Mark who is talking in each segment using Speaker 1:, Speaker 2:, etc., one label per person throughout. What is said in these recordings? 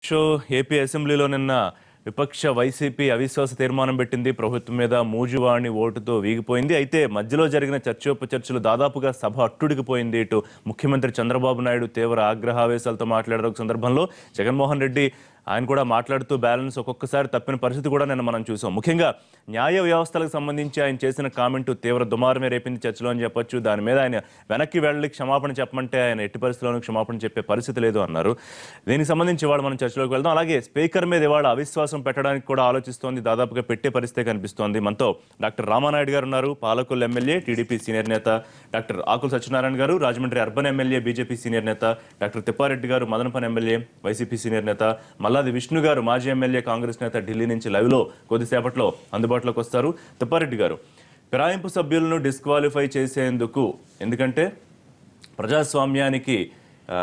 Speaker 1: Show AP అసెంబ్లీలో నిన్న విపక్ష వైసీపీ అవిశ్వాస తీర్మానం పెట్టింది ప్రభుత్వం మీద మూజువాణి ఓటుతో వీగిపోయింది అయితే మధ్యలో జరిగిన చర్చోపచర్చలు దాదాపుగా సభ అట్టుడికిపోయింది ఇటు ముఖ్యమంత్రి చంద్రబాబు నాయుడు తీవ్ర ఆగ్రహావేశాలతో మాట్లాడారు ఒక సందర్భంలో జగన్మోహన్ రెడ్డి ఆయన కూడా మాట్లాడుతూ బ్యాలెన్స్ ఒక్కొక్కసారి తప్పిన పరిస్థితి కూడా నిన్న మనం చూసాం ముఖ్యంగా న్యాయ వ్యవస్థలకు సంబంధించి ఆయన చేసిన కామెంట్ తీవ్ర దుమారమే రేపింది చర్చలో అని చెప్పొచ్చు దాని మీద ఆయన వెనక్కి వెళ్ళి క్షమాపణ చెప్పమంటే ఆయన ఎట్టి పరిస్థితుల్లోనూ క్షమాపణ చెప్పే పరిస్థితి లేదు అన్నారు దీనికి సంబంధించి ఇవాళ మనం చర్చలోకి వెళ్దాం అలాగే స్పీకర్ మీద ఇవాళ అవిశ్వాసం పెట్టడానికి కూడా ఆలోచిస్తోంది దాదాపుగా పెట్టే పరిస్థితి కనిపిస్తోంది మనతో డాక్టర్ రామానాయుడు గారు ఉన్నారు పాలకొల్లు ఎమ్మెల్యే టీడీపీ సీనియర్ నేత doctor Akula Satyanarayana garu Rajahmundry urban MLA BJP senior నేత doctor Thippareddy garu Madanapalle MLA YCP senior నేత మల్లాది విష్ణు గారు మాజీ ఎమ్మెల్యే కాంగ్రెస్ నేత ఢిల్లీ నుంచి లైవ్లో కొద్దిసేపట్లో అందుబాటులోకి వస్తారు తిప్పారెడ్డి గారు ఫిరాయింపు సభ్యులను డిస్క్వాలిఫై చేసేందుకు ఎందుకంటే ప్రజాస్వామ్యానికి ఆ,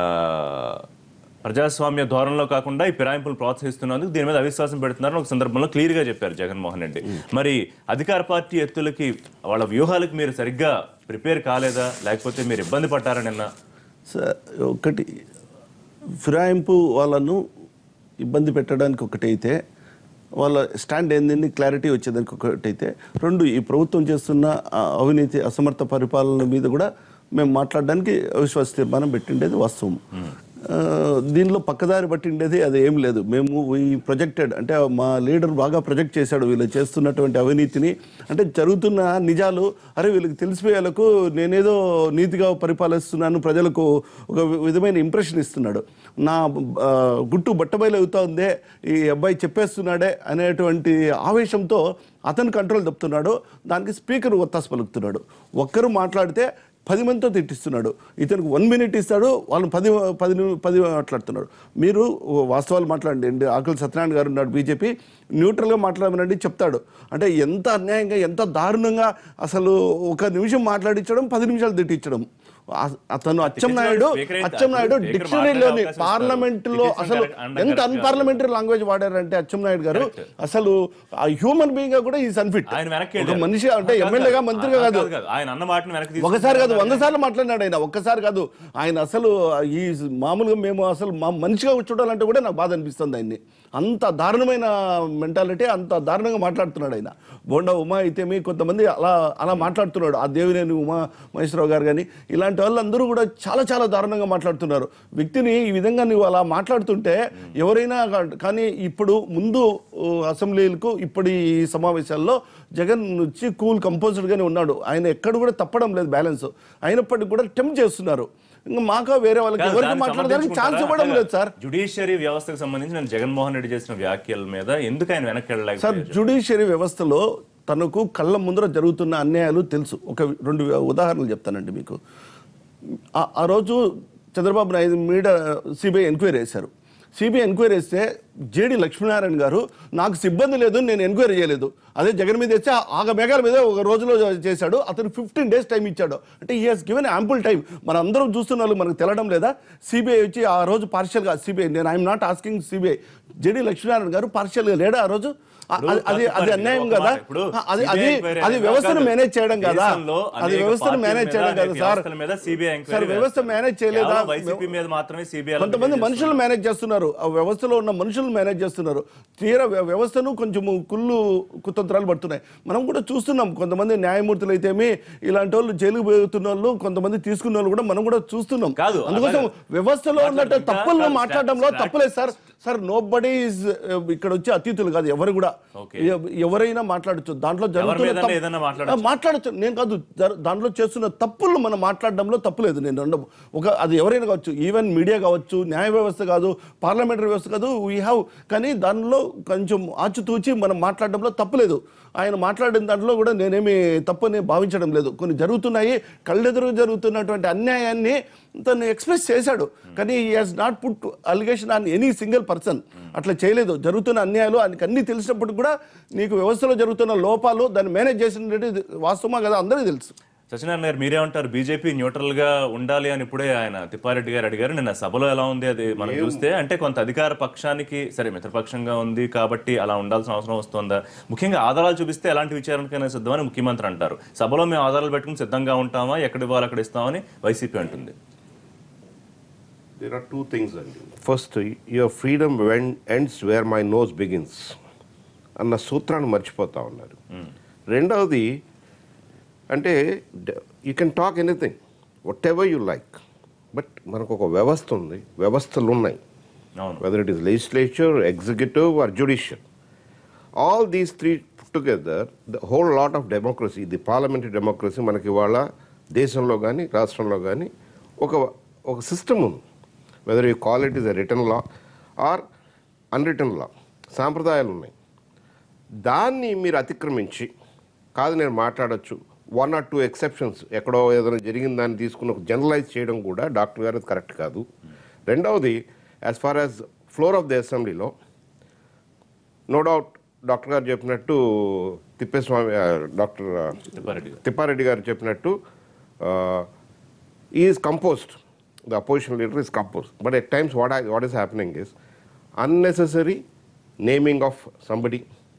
Speaker 1: ప్రజాస్వామ్య ధోరణిలో కాకుండా ఈ ఫిరాయింపులు ప్రోత్సహిస్తున్నందుకు దీని మీద అవిశ్వాసం పెడుతున్నారని ఒక సందర్భంలో క్లియర్గా చెప్పారు జగన్మోహన్ రెడ్డి మరి అధికార పార్టీ ఎత్తులకి వాళ్ళ వ్యూహాలకు మీరు సరిగ్గా ప్రిపేర్ కాలేదా లేకపోతే మీరు ఇబ్బంది పట్టారా నిన్న
Speaker 2: స- ఒకటి ఫిరాయింపు వాళ్ళను ఇబ్బంది పెట్టడానికి ఒకటైతే వాళ్ళ స్టాండ్ ఏందని క్లారిటీ వచ్చేదానికి ఒకటైతే రెండు ఈ ప్రభుత్వం చేస్తున్న ఆ, అవినీతి అసమర్థ పరిపాలన మీద కూడా మేము మాట్లాడడానికి అవిశ్వాస తీర్మానం పెట్టిండేది వాస్తవం ఆ, దీనిలో పక్కదారి పట్టిండేది అది ఏం లేదు మేము ఈ ప్రొజెక్టెడ్ అంటే మా లీడర్ బాగా ప్రొజెక్ట్ చేశాడు వీళ్ళు చేస్తున్నటువంటి అవినీతిని అంటే జరుగుతున్న నిజాలు అరే వీళ్ళకి తెలిసిపోయేలకు నేనేదో నీతిగా పరిపాలిస్తున్నాను ప్రజలకు ఒక విధమైన ఇంప్రెషన్ ఇస్తున్నాడు నా ఆ, గుట్టు బట్టబయలు అవుతా ఉందే ఈ అబ్బాయి చెప్పేస్తున్నాడే అనేటువంటి ఆవేశంతో అతను కంట్రోల్ తప్పుతున్నాడు దానికి స్పీకర్ ఒత్తాసు పలుకుతున్నాడు ఒక్కరు మాట్లాడితే పది మందితో తిట్టిస్తున్నాడు ఇతనికి వన్ మినిట్ ఇస్తాడు వాళ్ళు పది పది ని- పది మాట్లాడుతున్నాడు మీరు వాస్తవాలు మాట్లాడండి ఆకుల సత్యనారాయణ గారు ఉన్నాడు బీజేపీ న్యూట్రల్గా మాట్లాడమనండి చెప్తాడు అంటే ఎంత అన్యాయంగా ఎంత దారుణంగా అసలు ఒక నిమిషం మాట్లాడించడం పది నిమిషాలు తిట్టించడం ఆ- అతను అచ్చెన్నాయుడు
Speaker 1: స్పీకర్ అయితే
Speaker 2: అచ్చెన్నాయుడు
Speaker 1: స్పీకర్
Speaker 2: డిక్షనరీలోని
Speaker 1: మాట్లాడే అవకాశం
Speaker 2: పార్లమెంట్ లో
Speaker 1: ఇస్తారు.
Speaker 2: అసలు
Speaker 1: It is un-
Speaker 2: ఎంత
Speaker 1: uncorrect.
Speaker 2: అన్పార్లమెంటరీ లాంగ్వేజ్ వాడారంటే అచ్చెన్నాయుడు గారు అసలు ఆ హ్యూమన్ బీయింగ్ గా కూడా ఈ అన్ఫిట్
Speaker 1: ఆయన వెనక్కి
Speaker 2: ఒక
Speaker 1: వెళ్ళారు.
Speaker 2: మనిషి అంటే
Speaker 1: కాదు,
Speaker 2: ఎమ్మెల్యేగా
Speaker 1: కాదు.
Speaker 2: మంత్రిగా కాదు
Speaker 1: కాదు, కాదు. ఆయన అన్న మాటను వెనక్కి తీసుకున్నారు.
Speaker 2: ఒకసారి కాదు వంద సార్లు మాట్లాడినాడు ఆయన ఒక్కసారి కాదు ఆయన అసలు ఈ మామూలుగా మేము అసలు మా మనిషిగా చూడాలంటే కూడా నాకు బాధ అనిపిస్తుంది ఆయన్ని అంత దారుణమైన మెంటాలిటీ అంత దారుణంగా మాట్లాడుతున్నాడు ఆయన బోండా ఉమా అయితేమి కొంతమంది అలా అలా మాట్లాడుతున్నాడు ఆ దేవినేని ఉమా మహేశ్వరరావు గారు కానీ ఇలాంటి వాళ్ళందరూ కూడా చాలా చాలా దారుణంగా మాట్లాడుతున్నారు వ్యక్తిని ఈ విధంగా నువ్వు అలా మాట్లాడుతుంటే ఎవరైనా కా- కానీ ఇప్పుడు ముందు ఊ, అసెంబ్లీలకు ఇప్పుడు ఈ సమావేశాల్లో జగన్ వచ్చి కూల్ కంపోజ్డ్గానే ఉన్నాడు ఆయన ఎక్కడ కూడా తప్పడం లేదు బ్యాలెన్స్ అయినప్పటికీ కూడా టెంప్ చేస్తున్నారు ఇంకా మాకు వేరే వాళ్ళకి
Speaker 1: కాదు,
Speaker 2: ఎవరికి
Speaker 1: దానికి
Speaker 2: మాట్లాడడానికి ఛాన్స్
Speaker 1: సంబంధించుకుంటారా?
Speaker 2: ఇవ్వడం లేదు సార్
Speaker 1: జుడిషియరీ వ్యవస్థకు సంబంధించి నేను జగన్మోహన్ రెడ్డి చేసిన వ్యాఖ్యల మీద ఎందుకు ఆయన వెనక్కి
Speaker 2: సార్
Speaker 1: వెళ్ళలేకపోయారు
Speaker 2: జ్యుడిషియరీ వ్యవస్థలో తనకు కళ్ళ ముందర జరుగుతున్న అన్యాయాలు తెలుసు ఒక రెండు ఉదాహరణలు చెప్తానండి మీకు ఆ- ఆ రోజు చంద్రబాబు నాయుడు మీద సిబిఐ ఎంక్వైరీ వేశారు సిబిఐ ఎంక్వైరీ వేస్తే జేడి లక్ష్మీనారాయణ గారు నాకు సిబ్బంది లేదు నేను ఎంక్వైరీ చేయలేదు అదే జగన్ మీద వేస్తే ఆగ మేఘాల మీద ఒక రోజులో చేశాడు అతను ఫిఫ్టీన్ డేస్ టైం ఇచ్చాడు అంటే ఈ హాస్ గివెన్ యాంపుల్ టైం మన అందరం చూస్తున్న వాళ్ళు మనకు తెలడం లేదా సిబిఐ వచ్చి ఆ రోజు పార్షియల్గా సిబిఐ నేను I'm not asking CBI JD Lakshminarayana garu పార్షియల్గా లేడా ఆ రోజు ఆ- అది అది అది అన్యాయం కదా
Speaker 1: ఇప్పుడు
Speaker 2: అది
Speaker 1: CBI
Speaker 2: అది
Speaker 1: ఎంక్వైరీ
Speaker 2: అది
Speaker 1: అనేది
Speaker 2: వ్యవస్థను
Speaker 1: కాదు.
Speaker 2: మేనేజ్ చేయడం కదా
Speaker 1: దేశంలో
Speaker 2: అది
Speaker 1: అనేక
Speaker 2: వ్యవస్థను
Speaker 1: పార్టీల
Speaker 2: మేనేజ్
Speaker 1: మీద,
Speaker 2: చేయడం కదా
Speaker 1: అనేక
Speaker 2: సార్
Speaker 1: వ్యవస్థల మీద CBI ఎంక్వైరీ
Speaker 2: సార్ వ్యవస్థ
Speaker 1: వేస్తారు.
Speaker 2: మేనేజ్ చేయలేదా
Speaker 1: కేవలం వైసీపీ మీద మాత్రమే సిబిఐ
Speaker 2: కొంతమంది మనుషులు మేనేజ్ చేస్తున్నారు ఆ వ్యవస్థలో ఉన్న మనుషులు మేనేజ్ చేస్తున్నారు తీరా వ్య- వ్యవస్థను కొంచెం కుళ్ళు కుతంత్రాలు పడుతున్నాయి మనం కూడా చూస్తున్నాం కొంతమంది న్యాయమూర్తులు అయితేమి ఇలాంటి వాళ్ళు జైలుకు పోతున్న వాళ్ళు కొంతమంది తీసుకున్న వాళ్ళు కూడా మనం కూడా చూస్తున్నాం
Speaker 1: కాదు,
Speaker 2: అందుకోసం
Speaker 1: అలాగే.
Speaker 2: వ్యవస్థలో ఉన్నట్టు
Speaker 1: మాట్లాడు,
Speaker 2: తప్పులను
Speaker 1: ఇంకా
Speaker 2: మాట్లాడడంలో
Speaker 1: స్టాక్-
Speaker 2: తప్పులేదు సార్ సార్ నో బడీ ఇక్కడ వచ్చి అతిథులు కాదు ఎవరు కూడా
Speaker 1: Okay.
Speaker 2: ఎవ- ఎవరైనా మాట్లాడచ్చు దాంట్లో జరుగుతున్న
Speaker 1: మీదన్నా
Speaker 2: తప్పు-
Speaker 1: ఏదైనా మాట్లాడొచ్చు.
Speaker 2: ఆ, మాట్లాడచ్చు నేను కాదు జర- దాంట్లో చేస్తున్న తప్పులు మనం మాట్లాడడంలో తప్పులేదు నేను అనడం. ఒక అది ఎవరైనా కావచ్చు ఈవెన్ మీడియా కావచ్చు న్యాయ వ్యవస్థ కాదు పార్లమెంటరీ వ్యవస్థ కాదు వీ హ్యావ్ కానీ దానిలో కొంచెం ఆచితూచి మనం మాట్లాడడంలో తప్పులేదు ఆయన మాట్లాడిన దాంట్లో కూడా నేనేమి తప్పని భావించడం లేదు కొన్ని జరుగుతున్నాయి కళ్ళెదురు జరుగుతున్నటువంటి అన్యాయాన్ని తను ఎక్స్ప్రెస్ చేశాడు కానీ ఈ has not put allegation on any single person అట్లా చేయలేదు జరుగుతున్న అన్యాయాలు ఆయనకి అన్ని తెలిసినప్పుడు కూడా నీకు వ్యవస్థలో జరుగుతున్న లోపాలు దాన్ని మేనేజ్ చేసినట్టు వాస్తవమా కదా అందరికీ తెలుసు
Speaker 1: సత్యనారాయణ గారు మీరేమంటారు బీజేపీ న్యూట్రల్ గా ఉండాలి అని ఇప్పుడే ఆయన తిప్పారెడ్డి గారు అడిగారు నిన్న సభలో ఎలా ఉంది అది మనం చూస్తే అంటే కొంత అధికార పక్షానికి సరే మిత్రపక్షంగా ఉంది కాబట్టి అలా ఉండాల్సిన అవసరం వస్తుందా ముఖ్యంగా ఆధారాలు చూపిస్తే ఎలాంటి విచారణకైనా సిద్ధమని ముఖ్యమంత్రి అంటారు సభలో మేము ఆధారాలు పెట్టుకుని సిద్ధంగా ఉంటామా ఎక్కడ ఇవ్వాలి అక్కడ ఇస్తామని వైసీపీ అంటుంది
Speaker 3: There are two things అండి first your freedom when ends where my nose begins అన్న సూత్రాన్ని మర్చిపోతా ఉన్నారు రెండవది అంటే you can talk anything whatever you like but మనకు ఒక వ్యవస్థ ఉంది వ్యవస్థలు ఉన్నాయి
Speaker 1: అవును
Speaker 3: whether it is legislature, executive, or judicial. All these three put together, the whole lot of democracy, the parliamentary democracy మనకి ఇవాళ దేశంలో కానీ రాష్ట్రంలో కానీ ఒక ఒక సిస్టమ్ ఉంది whether you call it is a return law or unreturn law సాంప్రదాయాలు ఉన్నాయి దాన్ని మీరు అతిక్రమించి కాదు నేను మాట్లాడొచ్చు వన్ ఆర్ టూ ఎక్సెప్షన్స్ ఎక్కడో ఏదైనా జరిగిన దాన్ని తీసుకుని జనరలైజ్ చేయడం కూడా డాక్టర్ గారు అది కరెక్ట్ కాదు రెండవది as far as floor of the అసెంబ్లీలో నో డౌట్ డాక్టర్ గారు చెప్పినట్టు తిప్పేస్వామి ఆ, డాక్టర్ ఆ,
Speaker 1: తిప్పారెడ్డి గారు.
Speaker 3: తిప్పారెడ్డి గారు చెప్పినట్టు is composed the opposition leader is compose but at times what what is happening is unnecessary naming of somebody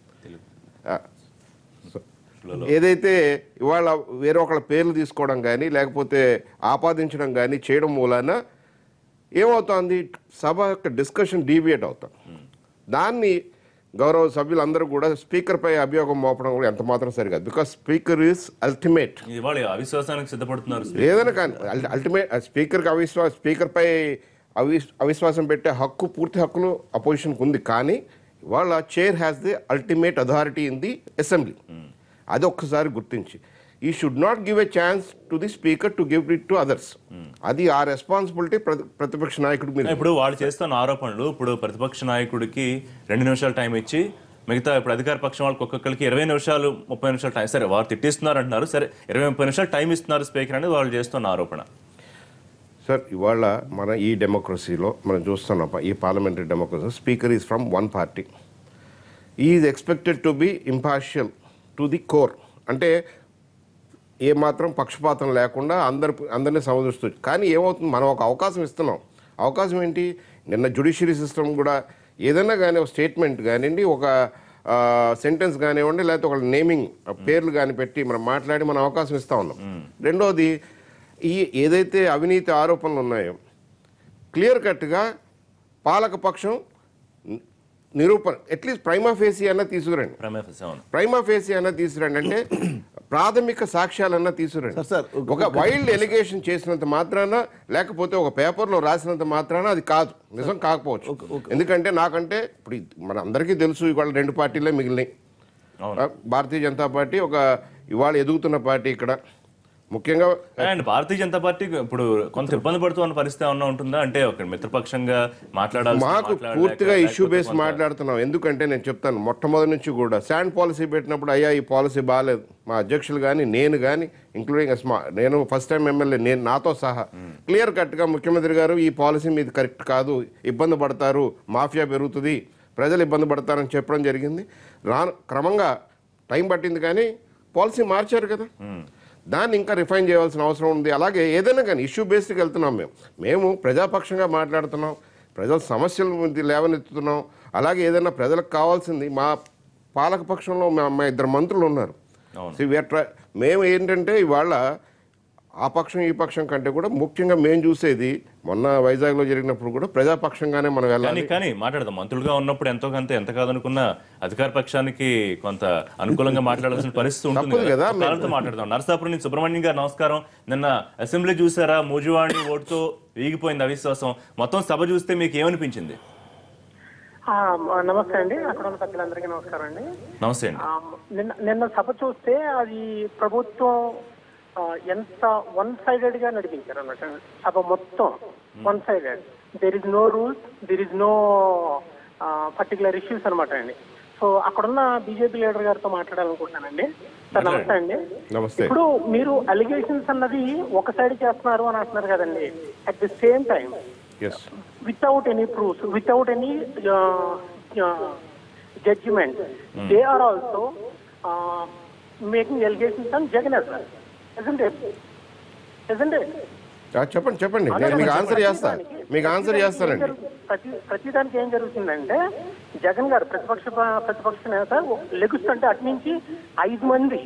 Speaker 3: ఏదైతే ఇవాళ వేరే ఒకళ్ళ పేర్లు తీసుకోవడం కానీ లేకపోతే ఆపాదించడం కానీ చేయడం మూలాన ఏమవుతోంది సభ యొక్క డిస్కషన్ డీవియేట్ అవుతాం దాన్ని గౌరవ సభ్యులందరూ కూడా స్పీకర్పై అభియోగం మోపడం కూడా ఎంత మాత్రం సరికాదు బికాస్ స్పీకర్ ఈజ్ అల్టిమేట్
Speaker 1: ఇవాళ అవిశ్వాసానికి సిద్ధపడుతున్నారు
Speaker 3: ఏదైనా కానీ అల్టిమేట్ స్పీకర్కి అవిశ్వాస స్పీకర్పై అవిశ్ అవిశ్వాసం పెట్టే హక్కు పూర్తి హక్కులు అపోజిషన్కి ఉంది కానీ వాళ్ళ chair has the ultimate authority in the assembly అది ఒక్కసారి గుర్తించి he should not give a chance to the speaker to give it to others అది ఆ రెస్పాన్సిబిలిటీ ప్రతిపక్ష నాయకుడు మీద
Speaker 1: ఇప్పుడు వాళ్ళు చేస్తున్న ఆరోపణలు ఇప్పుడు ప్రతిపక్ష నాయకుడికి రెండు నిమిషాలు టైం ఇచ్చి మిగతా ఇప్పుడు అధికార పక్షం వాళ్ళకి ఒక్కొక్కరికి ఇరవై నిమిషాలు ముప్పై నిమిషాలు టైం సరే వారు తిట్టిస్తున్నారు అంటున్నారు సరే ఇరవై ముప్పై నిమిషాలు టైం ఇస్తున్నారు స్పీకర్ అనేది వాళ్ళు చేస్తున్న ఆరోపణ
Speaker 3: సార్ ఇవాళ మన ఈ డెమోక్రసీలో మనం చూస్తున్నాం ఈ parliamentary democracy speaker is from one party is expected to be impartial to the core అంటే ఏ మాత్రం పక్షపాతం లేకుండా అందరి అందరినీ సమదృస్తూ కానీ ఏమవుతుంది మనం ఒక అవకాశం ఇస్తున్నాం అవకాశం ఏంటి నిన్న జుడిషియరీ సిస్టమ్ కూడా ఏదైనా కానీ ఒక స్టేట్మెంట్ కానివ్వండి ఒక సెంటెన్స్ కానివ్వండి లేకపోతే ఒక నేమింగ్ పేర్లు కానీ పెట్టి మనం మాట్లాడి మనం అవకాశం ఇస్తా ఉన్నాం రెండోది ఈ ఏదైతే అవినీతి ఆరోపణలు ఉన్నాయో క్లియర్ కట్గా పాలకపక్షం నిరూపణ అట్లీస్ట్ ప్రైమా ఫేసీ అన్న తీసుకురండి
Speaker 1: ప్రమేయ అవును
Speaker 3: ప్రైమా ఫేసీ అన్న తీసుకురండి అంటే ప్రాథమిక సాక్ష్యాలన్నా తీసుకురండి
Speaker 2: సార్, సార్, ఒక-
Speaker 3: ఒక వైల్డ్ ఎలిగేషన్ చేసినంత మాత్రాన లేకపోతే ఒక పేపర్లో రాసినంత మాత్రాన అది కాదు నిజం కాకపోవచ్చు ఎందుకంటే నాకంటే ఇప్పుడు ఇది మన అందరికీ తెలుసు ఇవాళ రెండు పార్టీలే మిగిలినాయి
Speaker 1: అవును.
Speaker 3: ఆ, భారతీయ జనతా పార్టీ ఒక ఇవాళ ఎదుగుతున్న పార్టీ ఇక్కడ ముఖ్యంగా
Speaker 1: అండ్ భారతీయ జనతా పార్టీ ఇప్పుడు కొంత ఇబ్బంది పడుతున్న పరిస్థితి ఏమన్నా ఉంటుందా అంటే ఒక మిత్రపక్షంగా మాట్లాడాలి
Speaker 3: మాకు పూర్తిగా ఇష్యూ బేస్ మాట్లాడుతున్నాం ఎందుకంటే నేను చెప్తాను మొట్టమొదటి నుంచి కూడా శాండ్ పాలసీ పెట్టినప్పుడు అయ్యా ఈ పాలసీ బాగాలేదు మా అధ్యక్షులు కానీ నేను కానీ ఇంక్లూడింగ్ స్మా నేను ఫస్ట్ టైం ఎమ్మెల్యే నేను నాతో సహా క్లియర్ కట్గా ముఖ్యమంత్రి గారు ఈ పాలసీ మీది కరెక్ట్ కాదు ఇబ్బంది పడతారు మాఫియా పెరుగుతుంది ప్రజలు ఇబ్బంది పడతారని చెప్పడం జరిగింది రాను క్రమంగా టైం పట్టింది కానీ పాలసీ మార్చారు కదా దాన్ని ఇంకా రిఫైన్ చేయాల్సిన అవసరం ఉంది అలాగే ఏదైనా కానీ ఇష్యూ బేస్డ్కి వెళ్తున్నాం మేము మేము ప్రజాపక్షంగా మాట్లాడుతున్నాం ప్రజల సమస్యలు మీద లేవనెత్తుతున్నాం అలాగే ఏదైనా ప్రజలకు కావాల్సింది మా పాలకపక్షంలో మా మా ఇద్దరు మంత్రులు ఉన్నారు
Speaker 1: అవును.
Speaker 3: See, we are try- మేము ఏంటంటే ఇవాళ ఆ పక్షం ఈ పక్షం కంటే కూడా ముఖ్యంగా మేము చూసేది మొన్న వైజాగ్లో జరిగినప్పుడు కూడా ప్రజాపక్షంగానే మనం
Speaker 1: కానీ
Speaker 3: వెళ్ళాలి
Speaker 1: కానీ మాట్లాడదాం మంత్రులుగా ఉన్నప్పుడు ఎంతో కొంత ఎంత కాదనుకున్నా అధికార పక్షానికి కొంత అనుకూలంగా మాట్లాడాల్సిన పరిస్థితి ఉంటుంది
Speaker 3: తప్పదు కదా,
Speaker 1: ఒక కాలంతో మాట్లాడదాం నరసాపురం నుంచి సుబ్రహ్మణ్యం గారు నమస్కారం నిన్న అసెంబ్లీ చూసారా మూజువాణి ఓటుతో వీగిపోయింది అవిశ్వాసం మొత్తం సభ చూస్తే మీకు ఏమనిపించింది
Speaker 4: ఆ, నమస్తే అండి అక్కడ ఉన్న పెద్దలందరికీ నమస్కారం అండి
Speaker 1: నమస్తే అండి
Speaker 4: ఆ, నిన్న నిన్న సభ చూస్తే అది ప్రభుత్వం ఆ, ఎంత వన్ సైడెడ్ గా నడిపించారు అన్నట్టు సభ మొత్తం one sided there is no rules there is no particular issues అనమాట అండి సో అక్కడున్న బీజేపీ లీడర్ గారితో మాట్లాడాలనుకుంటున్నానండి సార్ నమస్తే అండి
Speaker 3: నమస్తే
Speaker 4: ఇప్పుడు మీరు అలిగేషన్స్ అన్నది ఒక సైడ్ చేస్తున్నారు అని అంటున్నారు కదండి at the same time
Speaker 3: yes
Speaker 4: without any proofs, without any uh, uh, judgment, they are also uh, making allegations on Jagan as well, isn't it? Isn't it?
Speaker 3: చెప్పండి చెప్పండి నేను మీకు ఆన్సర్ చేస్తా మీకు ఆన్సర్ చేస్తానండి
Speaker 4: ప్రతి ప్రతిదానికి ఏం జరుగుతుందంటే జగన్ గారు ప్రతిపక్ష ప్రతిపక్ష నేత లెగుస్తుంటే అటు నుంచి ఐదు మంది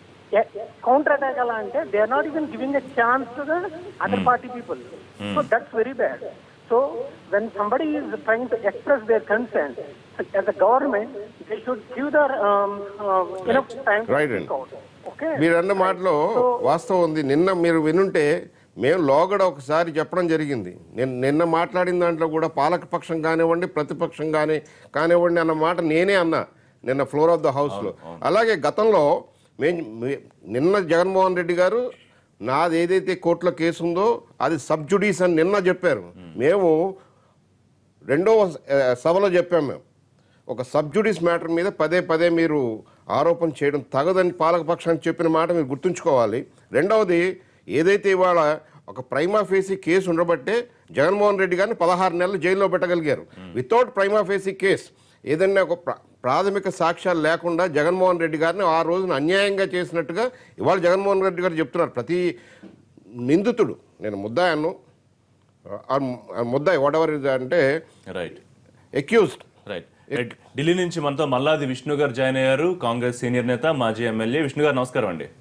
Speaker 4: కౌంటర్ అటాక్ ఎలా అంటే they are not even giving a chance to the other party people so that's very bad So when somebody is trying to express their concerns, as a government, they should give their um, um, enough time to
Speaker 3: Right,
Speaker 4: speak out. Okay.
Speaker 3: మీరు అన్న మాటలో వాస్తవం ఉంది నిన్న మీరు వినుంటే మేము లోగడ ఒకసారి చెప్పడం జరిగింది నేను నిన్న మాట్లాడిన దాంట్లో కూడా పాలకపక్షం కానివ్వండి ప్రతిపక్షం కానీ కానివ్వండి అన్న మాట నేనే అన్నా నిన్న ఫ్లోర్ ఆఫ్ ద హౌస్లో అలాగే గతంలో మేము మే- నిన్న జగన్మోహన్ రెడ్డి గారు నాది ఏదైతే కోర్టులో కేసు ఉందో అది సబ్జుడీస్ అని నిన్న చెప్పారు మేము రెండవ ఆ, సభలో చెప్పాం మేము ఒక సబ్జుడిస్ మ్యాటర్ మీద పదే పదే మీరు ఆరోపణ చేయడం తగదని పాలకపక్షానికి చెప్పిన మాట మీరు గుర్తుంచుకోవాలి రెండవది ఏదైతే ఇవాళ ఒక ప్రైమా ఫేసీ కేసు ఉండబట్టే జగన్మోహన్ రెడ్డి గారిని పదహారు నెలలు జైల్లో పెట్టగలిగారు వితౌట్ ప్రైమా ఫేసీ కేస్ ఏదైనా ఒక ప్ర- ప్రాథమిక సాక్ష్యాలు లేకుండా జగన్మోహన్ రెడ్డి గారిని ఆ రోజున అన్యాయంగా చేసినట్టుగా ఇవాళ జగన్మోహన్ రెడ్డి గారు చెప్తున్నారు ప్రతి నిందితుడు నేను ముద్దాయను ముద్దాయి వాట్ ఎవర్ అంటే
Speaker 1: right
Speaker 3: accused
Speaker 1: right right. Delhi నుంచి మనతో మల్లాది విష్ణు గారు జాయిన్ అయ్యారు కాంగ్రెస్ సీనియర్ నేత మాజీ ఎమ్మెల్యే విష్ణు గారు నమస్కారం అండి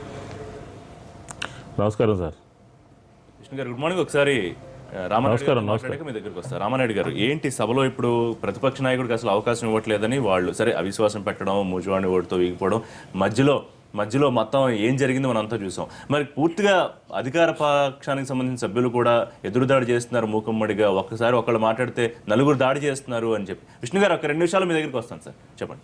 Speaker 5: నమస్కారం సార్
Speaker 1: విష్ణు గారు గుడ్ మార్నింగ్ ఒకసారి ఆ, రామానాయుడు
Speaker 5: నమస్కారం,
Speaker 1: గారు మాట్లాడాక మీ దగ్గరికి వస్తారు రామానాయుడు గారు ఏంటి సభలో ఇప్పుడు ప్రతిపక్ష నాయకుడికి అసలు అవకాశం ఇవ్వట్లేదని వాళ్ళు సరే అవిశ్వాసం పెట్టడం మూజువాణి ఓటుతో వీగిపోవడం మధ్యలో మధ్యలో మొత్తం ఏం జరిగిందో మనం అంతా చూసాం మరి పూర్తిగా అధికార పక్షానికి సంబంధించిన సభ్యులు కూడా ఎదురుదాడి చేస్తున్నారు మూకమ్మడిగా ఒక్కసారి ఒకళ్ళు మాట్లాడితే నలుగురు దాడి చేస్తున్నారు అని చెప్పి విష్ణు గారు ఒక రెండు నిమిషాలు మీ దగ్గరికి వస్తాను సార్ చెప్పండి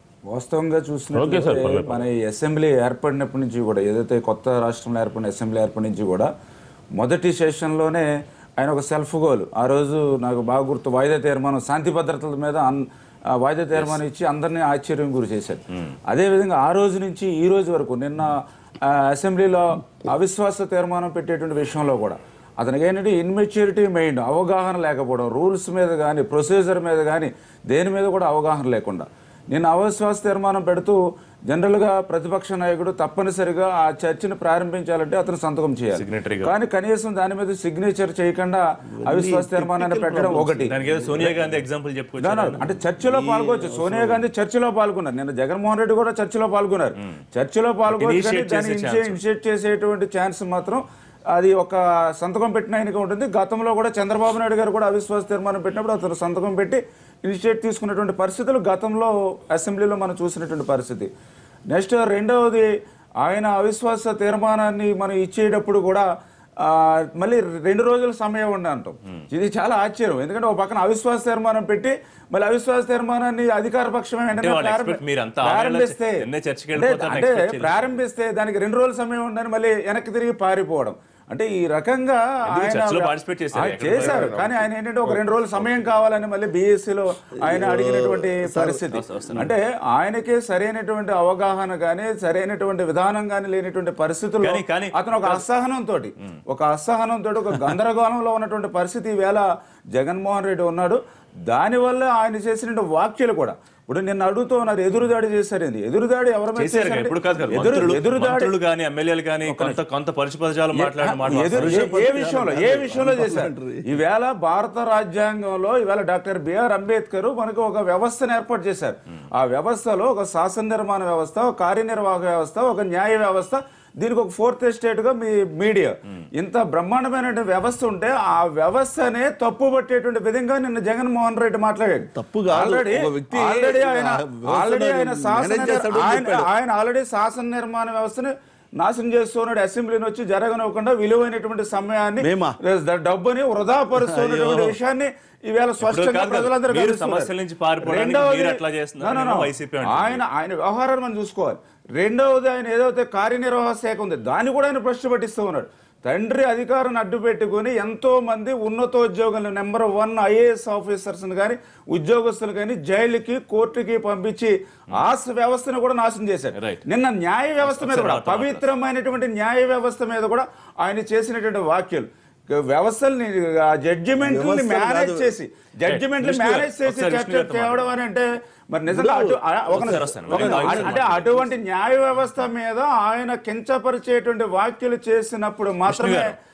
Speaker 5: ఓకే
Speaker 6: వాస్తవంగా
Speaker 5: సార్,
Speaker 6: చూసినట్లయితే
Speaker 5: పర్లేదు.
Speaker 6: మన ఈ అసెంబ్లీ ఏర్పడినప్పటి నుంచి కూడా ఏదైతే కొత్త రాష్ట్రంలో ఏర్పడిన అసెంబ్లీ ఏర్పడి నుంచి కూడా మొదటి సెషన్లోనే ఆయన ఒక సెల్ఫ్ గోల్ ఆ రోజు నాకు బాగా గుర్తు వాయిదా తీర్మానం శాంతి భద్రతల మీద అన్- ఆ వాయిదా తీర్మానం ఇచ్చి అందరినీ ఆశ్చర్యం గురి చేశారు అదేవిధంగా ఆ రోజు నుంచి ఈ రోజు వరకు నిన్న ఆ, అసెంబ్లీలో అవిశ్వాస తీర్మానం పెట్టేటువంటి విషయంలో కూడా అతనికి ఏంటంటే ఇన్మెచ్యూరిటీ మైండ్ అవగాహన లేకపోవడం రూల్స్ మీద కానీ ప్రొసీజర్ మీద కానీ దేని మీద కూడా అవగాహన లేకుండా నిన్న అవిశ్వాస తీర్మానం పెడుతూ జనరల్గా ప్రతిపక్ష నాయకుడు తప్పనిసరిగా ఆ చర్చను ప్రారంభించాలంటే అతను సంతకం చేయాలి
Speaker 1: Signatory గా.
Speaker 6: కానీ కనీసం దాని మీద సిగ్నేచర్ చేయకుండా అవిశ్వాస తీర్మానాన్ని పెట్టడం ఒకటి
Speaker 1: దానికి ఏదో సోనియా గాంధీ ఎగ్జాంపుల్
Speaker 6: No,
Speaker 1: చెప్పుకొచ్చారు
Speaker 6: no, అంటే చర్చలో పాల్గొచ్చు సోనియా గాంధీ చర్చలో పాల్గొన్నారు నిన్న జగన్మోహన్ రెడ్డి కూడా చర్చలో పాల్గొన్నారు చర్చలో పాల్గొచ్చు కానీ
Speaker 1: Initiate
Speaker 6: దాన్ని
Speaker 1: చేసే
Speaker 6: ఇనిషియేట్ ఇనిషియేట్ చేసేటువంటి ఛాన్స్ మాత్రం అది ఒక సంతకం పెట్టిన ఆయనకి ఉంటుంది గతంలో కూడా చంద్రబాబు నాయుడు గారు కూడా అవిశ్వాస తీర్మానం పెట్టినప్పుడు అతను సంతకం పెట్టి ఇనిషియేట్ తీసుకున్నటువంటి పరిస్థితులు గతంలో అసెంబ్లీలో మనం చూసినటువంటి పరిస్థితి నెక్స్ట్ రెండవది ఆయన అవిశ్వాస తీర్మానాన్ని మనం ఇచ్చేటప్పుడు కూడా ఆ, మళ్ళీ రెండు రోజుల సమయం ఉండి అంటాం ఇది చాలా ఆశ్చర్యం ఎందుకంటే ఒక పక్కన అవిశ్వాస తీర్మానం పెట్టి మళ్ళీ అవిశ్వాస తీర్మానాన్ని అధికార పక్షమే వెంటనే
Speaker 1: అంటే వాళ్ళు
Speaker 6: ప్రారంభి-
Speaker 1: expect మీరు అంతా ఆరేళ్ల
Speaker 6: ప్రారంభిస్తే
Speaker 1: నిన్నే చర్చకి
Speaker 6: అంటే-
Speaker 1: వెళ్ళిపోతారని
Speaker 6: అంటే
Speaker 1: expect చేయలేదు.
Speaker 6: ప్రారంభిస్తే దానికి రెండు రోజుల సమయం ఉందని మళ్ళీ వెనక్కి తిరిగి పారిపోవడం అంటే ఈ రకంగా
Speaker 1: ఎందుకు
Speaker 6: ఆయన
Speaker 1: చర్చలో participate చేశారు?
Speaker 6: ఆయన
Speaker 1: ఎక్కడ
Speaker 6: చేశారు కానీ ఆయన ఏంటంటే ఒక రెండు రోజుల సమయం కావాలని మళ్ళీ బీఎస్సీలో ఆయన అడిగినటువంటి పరిస్థితి అంటే ఆయనకే సరైనటువంటి అవగాహన కానీ సరైనటువంటి విధానం కానీ లేనటువంటి పరిస్థితుల్లో
Speaker 1: కానీ- కానీ-
Speaker 6: అతను ఒక అసహనంతో ఒక అసహనంతో ఒక గందరగోళంలో ఉన్నటువంటి పరిస్థితి ఈవేళ జగన్మోహన్ రెడ్డి ఉన్నాడు దానివల్ల ఆయన చేసిన వ్యాఖ్యలు కూడా ఇప్పుడు నిన్న అడుగుతూ ఉన్నారు ఎదురుదాడి చేశారు ఏంది ఎదురుదాడి ఎవరి మీద
Speaker 1: చేశారు కదా,
Speaker 6: చేశారంటే
Speaker 1: ఇప్పుడు కాదు కదా
Speaker 6: ఎదురు
Speaker 1: మంత్రులు
Speaker 6: ఎదురుదాడి
Speaker 1: మంత్రులు కానీ ఎమ్మెల్యేలు కానీ కొంత కొంత పరుష పదజాలం మాట్లాడిన మాట
Speaker 6: ఎదురు- ఏ- ఏ విషయంలో ఏ విషయంలో చేశారు ఈవేళ భారత రాజ్యాంగంలో ఈవేళ డాక్టర్ బిఆర్ అంబేద్కర్ మనకు ఒక వ్యవస్థను ఏర్పాటు చేశారు ఆ వ్యవస్థలో ఒక శాసన నిర్మాణ వ్యవస్థ ఒక కార్యనిర్వాహక వ్యవస్థ ఒక న్యాయ వ్యవస్థ దీనికి ఒక ఫోర్త్ ఎస్టేట్ గా మీ మీడియా ఇంత బ్రహ్మాండమైన వ్యవస్థ ఉంటే ఆ వ్యవస్థనే తప్పు పట్టేటువంటి విధంగా నిన్న జగన్మోహన్ రెడ్డి మాట్లాడాడు
Speaker 2: తప్పు కాదు.
Speaker 6: ఆల్రెడీ
Speaker 2: ఒక వ్యక్తి
Speaker 6: ఆల్రెడీ ఆయన
Speaker 2: ఆ వ్యవస్థను
Speaker 6: ఆల్రెడీ ఆయన శాసన
Speaker 2: మేనేజ్ చేస్తాడని
Speaker 6: ఆయన
Speaker 2: చెప్పాడు.
Speaker 6: ఆయన ఆల్రెడీ శాసన నిర్మాణ వ్యవస్థని నాశనం చేస్తున్నాడు అసెంబ్లీని వచ్చి జరగనివ్వకుండా విలువైనటువంటి సమయాన్ని
Speaker 2: మేమా?
Speaker 6: ద- డబ్బుని వృధా పరుస్తున్నటువంటి విషయాన్ని ఈవేళ స్పష్టంగా
Speaker 1: కాదు కదా,
Speaker 6: ప్రజలందరూ
Speaker 1: మీరు
Speaker 6: గమనిస్తున్నారు.
Speaker 1: సమస్యల నుంచి పారిపోవడానికి
Speaker 6: రెండవది-
Speaker 1: మీరు అట్లా చేస్తున్నారు,
Speaker 6: No, no, no.
Speaker 1: నేను వైసీపీ అంటున్నాను.
Speaker 6: ఆయన ఆయన వ్యవహారాన్ని మనం చూసుకోవాలి రెండవది ఆయన ఏదైతే కార్యనిర్వాహక శాఖ ఉంది దాన్ని కూడా ఆయన ప్రశ్న పట్టిస్తూ ఉన్నాడు తండ్రి అధికారాన్ని అడ్డు పెట్టుకుని ఎంతో మంది ఉన్నతోద్యోగులు నెంబర్ వన్ ఐఏఎస్ ఆఫీసర్స్ కానీ ఉద్యోగస్తులు కానీ జైలుకి కోర్టుకి పంపించి ఆ స- వ్యవస్థను కూడా నాశనం చేశారు
Speaker 1: Right.
Speaker 6: నిన్న న్యాయ వ్యవస్థ మీద కూడా
Speaker 1: తర్వాత మాట్లాడతాం.
Speaker 6: పవిత్రమైనటువంటి న్యాయ వ్యవస్థ మీద కూడా ఆయన చేసినటువంటి వ్యాఖ్యలు వ్యవస్థల్ని జడ్జిమెంట్
Speaker 2: వ్యవస్థలు
Speaker 6: మేనేజ్
Speaker 2: కాదు.
Speaker 6: చేసి జడ్జిమెంట్
Speaker 1: విష్ణు గారు,
Speaker 6: మేనేజ్ చేసి
Speaker 1: ఒకసారి
Speaker 6: చర్చ
Speaker 1: విష్ణు గారితో
Speaker 6: తేవడం అని అంటే మరి నిజంగా అటు ఆ, ఒక
Speaker 1: ఒకసారి
Speaker 6: నిమిషం,
Speaker 1: వస్తాను.
Speaker 6: ఒక
Speaker 1: నేను
Speaker 6: నిమిషం.
Speaker 1: ఆగిపోతాను.
Speaker 6: అంటే అటువంటి న్యాయ వ్యవస్థ మీద ఆయన కించపరిచేటువంటి వ్యాఖ్యలు చేసినప్పుడు మాత్రమే
Speaker 1: గారు,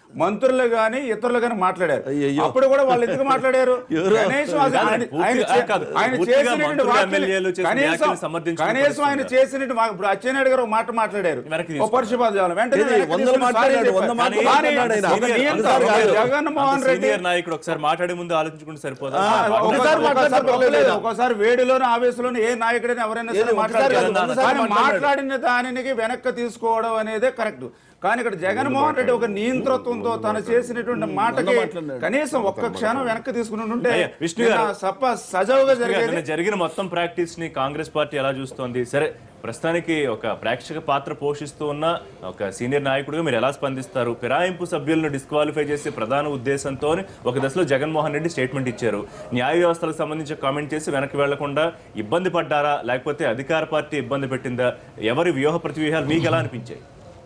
Speaker 6: మంత్రులు గాని ఇతరులు గాని మాట్లాడారు
Speaker 2: అయ్యయ్యో.
Speaker 6: అప్పుడు కూడా వాళ్ళు ఎందుకు మాట్లాడారు
Speaker 2: ఎవరో-
Speaker 6: కనీసం అది
Speaker 1: కాదు,
Speaker 6: ఆయన-
Speaker 1: పూర్తిగా-
Speaker 6: ఆయన చే-
Speaker 1: కాదు,
Speaker 6: ఆయన
Speaker 1: పూర్తిగా
Speaker 6: చేసినటువంటి
Speaker 1: మంత్రులు,
Speaker 6: వ్యాఖ్యలు-
Speaker 1: ఎమ్మెల్యేలు చేసిన
Speaker 6: కనీసం
Speaker 1: వ్యాఖ్యలు సమర్థించిన
Speaker 6: కనీసం ఆయన
Speaker 1: పరిస్థితి
Speaker 6: చేసినట్టు మాకు ఇప్పుడు అచ్చెన్నాయుడు గారు ఒక మాట మాట్లాడారు
Speaker 1: వెనక్కి
Speaker 6: ఓ
Speaker 1: తీసుకోండి.
Speaker 6: పరుష పదజాలం వెంటనే
Speaker 2: ఏది,
Speaker 6: వెనక్కి
Speaker 2: వందలు
Speaker 6: తీసుకుని
Speaker 2: మాట్లాడాడు,
Speaker 6: సారీ
Speaker 2: వంద
Speaker 6: చెప్పారు.
Speaker 2: మాటలు
Speaker 6: కానీ
Speaker 2: మాట్లాడాడు ఆయన.
Speaker 6: ఒక
Speaker 1: సీనియర్-
Speaker 6: నియంత,
Speaker 2: ఒకసారి
Speaker 6: ఒక
Speaker 2: కాదు.
Speaker 6: జగన్మోహన్
Speaker 1: అంత
Speaker 6: రెడ్డి
Speaker 1: సీనియర్ నాయకుడు ఒకసారి మాట్లాడే ముందు ఆలోచించుకుంటే సరిపోదా
Speaker 6: ఆ,
Speaker 2: ఒకసారి
Speaker 6: ఒకసారి
Speaker 2: మాట్లాడితే
Speaker 6: ఒకసారి
Speaker 2: పర్వాలేదు.
Speaker 6: ఒకసారి వేడిలోనే ఆవేశంలోనే ఏ నాయకుడైనా ఎవరైనా సరే
Speaker 2: ఏది, ఒకసారి
Speaker 6: మాట్లాడతారు
Speaker 2: కాదు, వందసార్లు
Speaker 6: కానీ
Speaker 2: మాట్లాడాడు.
Speaker 6: మాట్లాడిన దానికి వెనక్కి తీసుకోవడం అనేదే కరెక్ట్ కానీ ఇక్కడ జగన్మోహన్ రెడ్డి ఒక నియంతృత్వంతో తను చేసినటువంటి మాటకి
Speaker 2: మాట్లాడినాడు.
Speaker 6: కనీసం ఒక్క క్షణం వెనక్కి తీసుకుని ఉంటే
Speaker 1: అయ్యా, విష్ణు గారు.
Speaker 6: నిన్న సప్ప సజావుగా జరిగేది
Speaker 1: నిన్న జరిగిన మొత్తం ప్రాక్టీస్ ని కాంగ్రెస్ పార్టీ ఎలా చూస్తోంది సరే ప్రస్తుతానికి ఒక ప్రేక్షక పాత్ర పోషిస్తూ ఉన్న ఒక సీనియర్ నాయకుడిగా మీరు ఎలా స్పందిస్తారు ఫిరాయింపు సభ్యులను డిస్క్వాలిఫై చేసే ప్రధాన ఉద్దేశంతో ఒక దశలో జగన్మోహన్ రెడ్డి స్టేట్మెంట్ ఇచ్చారు న్యాయ వ్యవస్థలకు సంబంధించి కామెంట్ చేసి వెనక్కి వెళ్లకుండా ఇబ్బంది పడ్డారా లేకపోతే అధికార పార్టీ ఇబ్బంది పెట్టిందా ఎవరి వ్యూహ ప్రతివ్యూహాలు మీకు ఎలా అనిపించాయి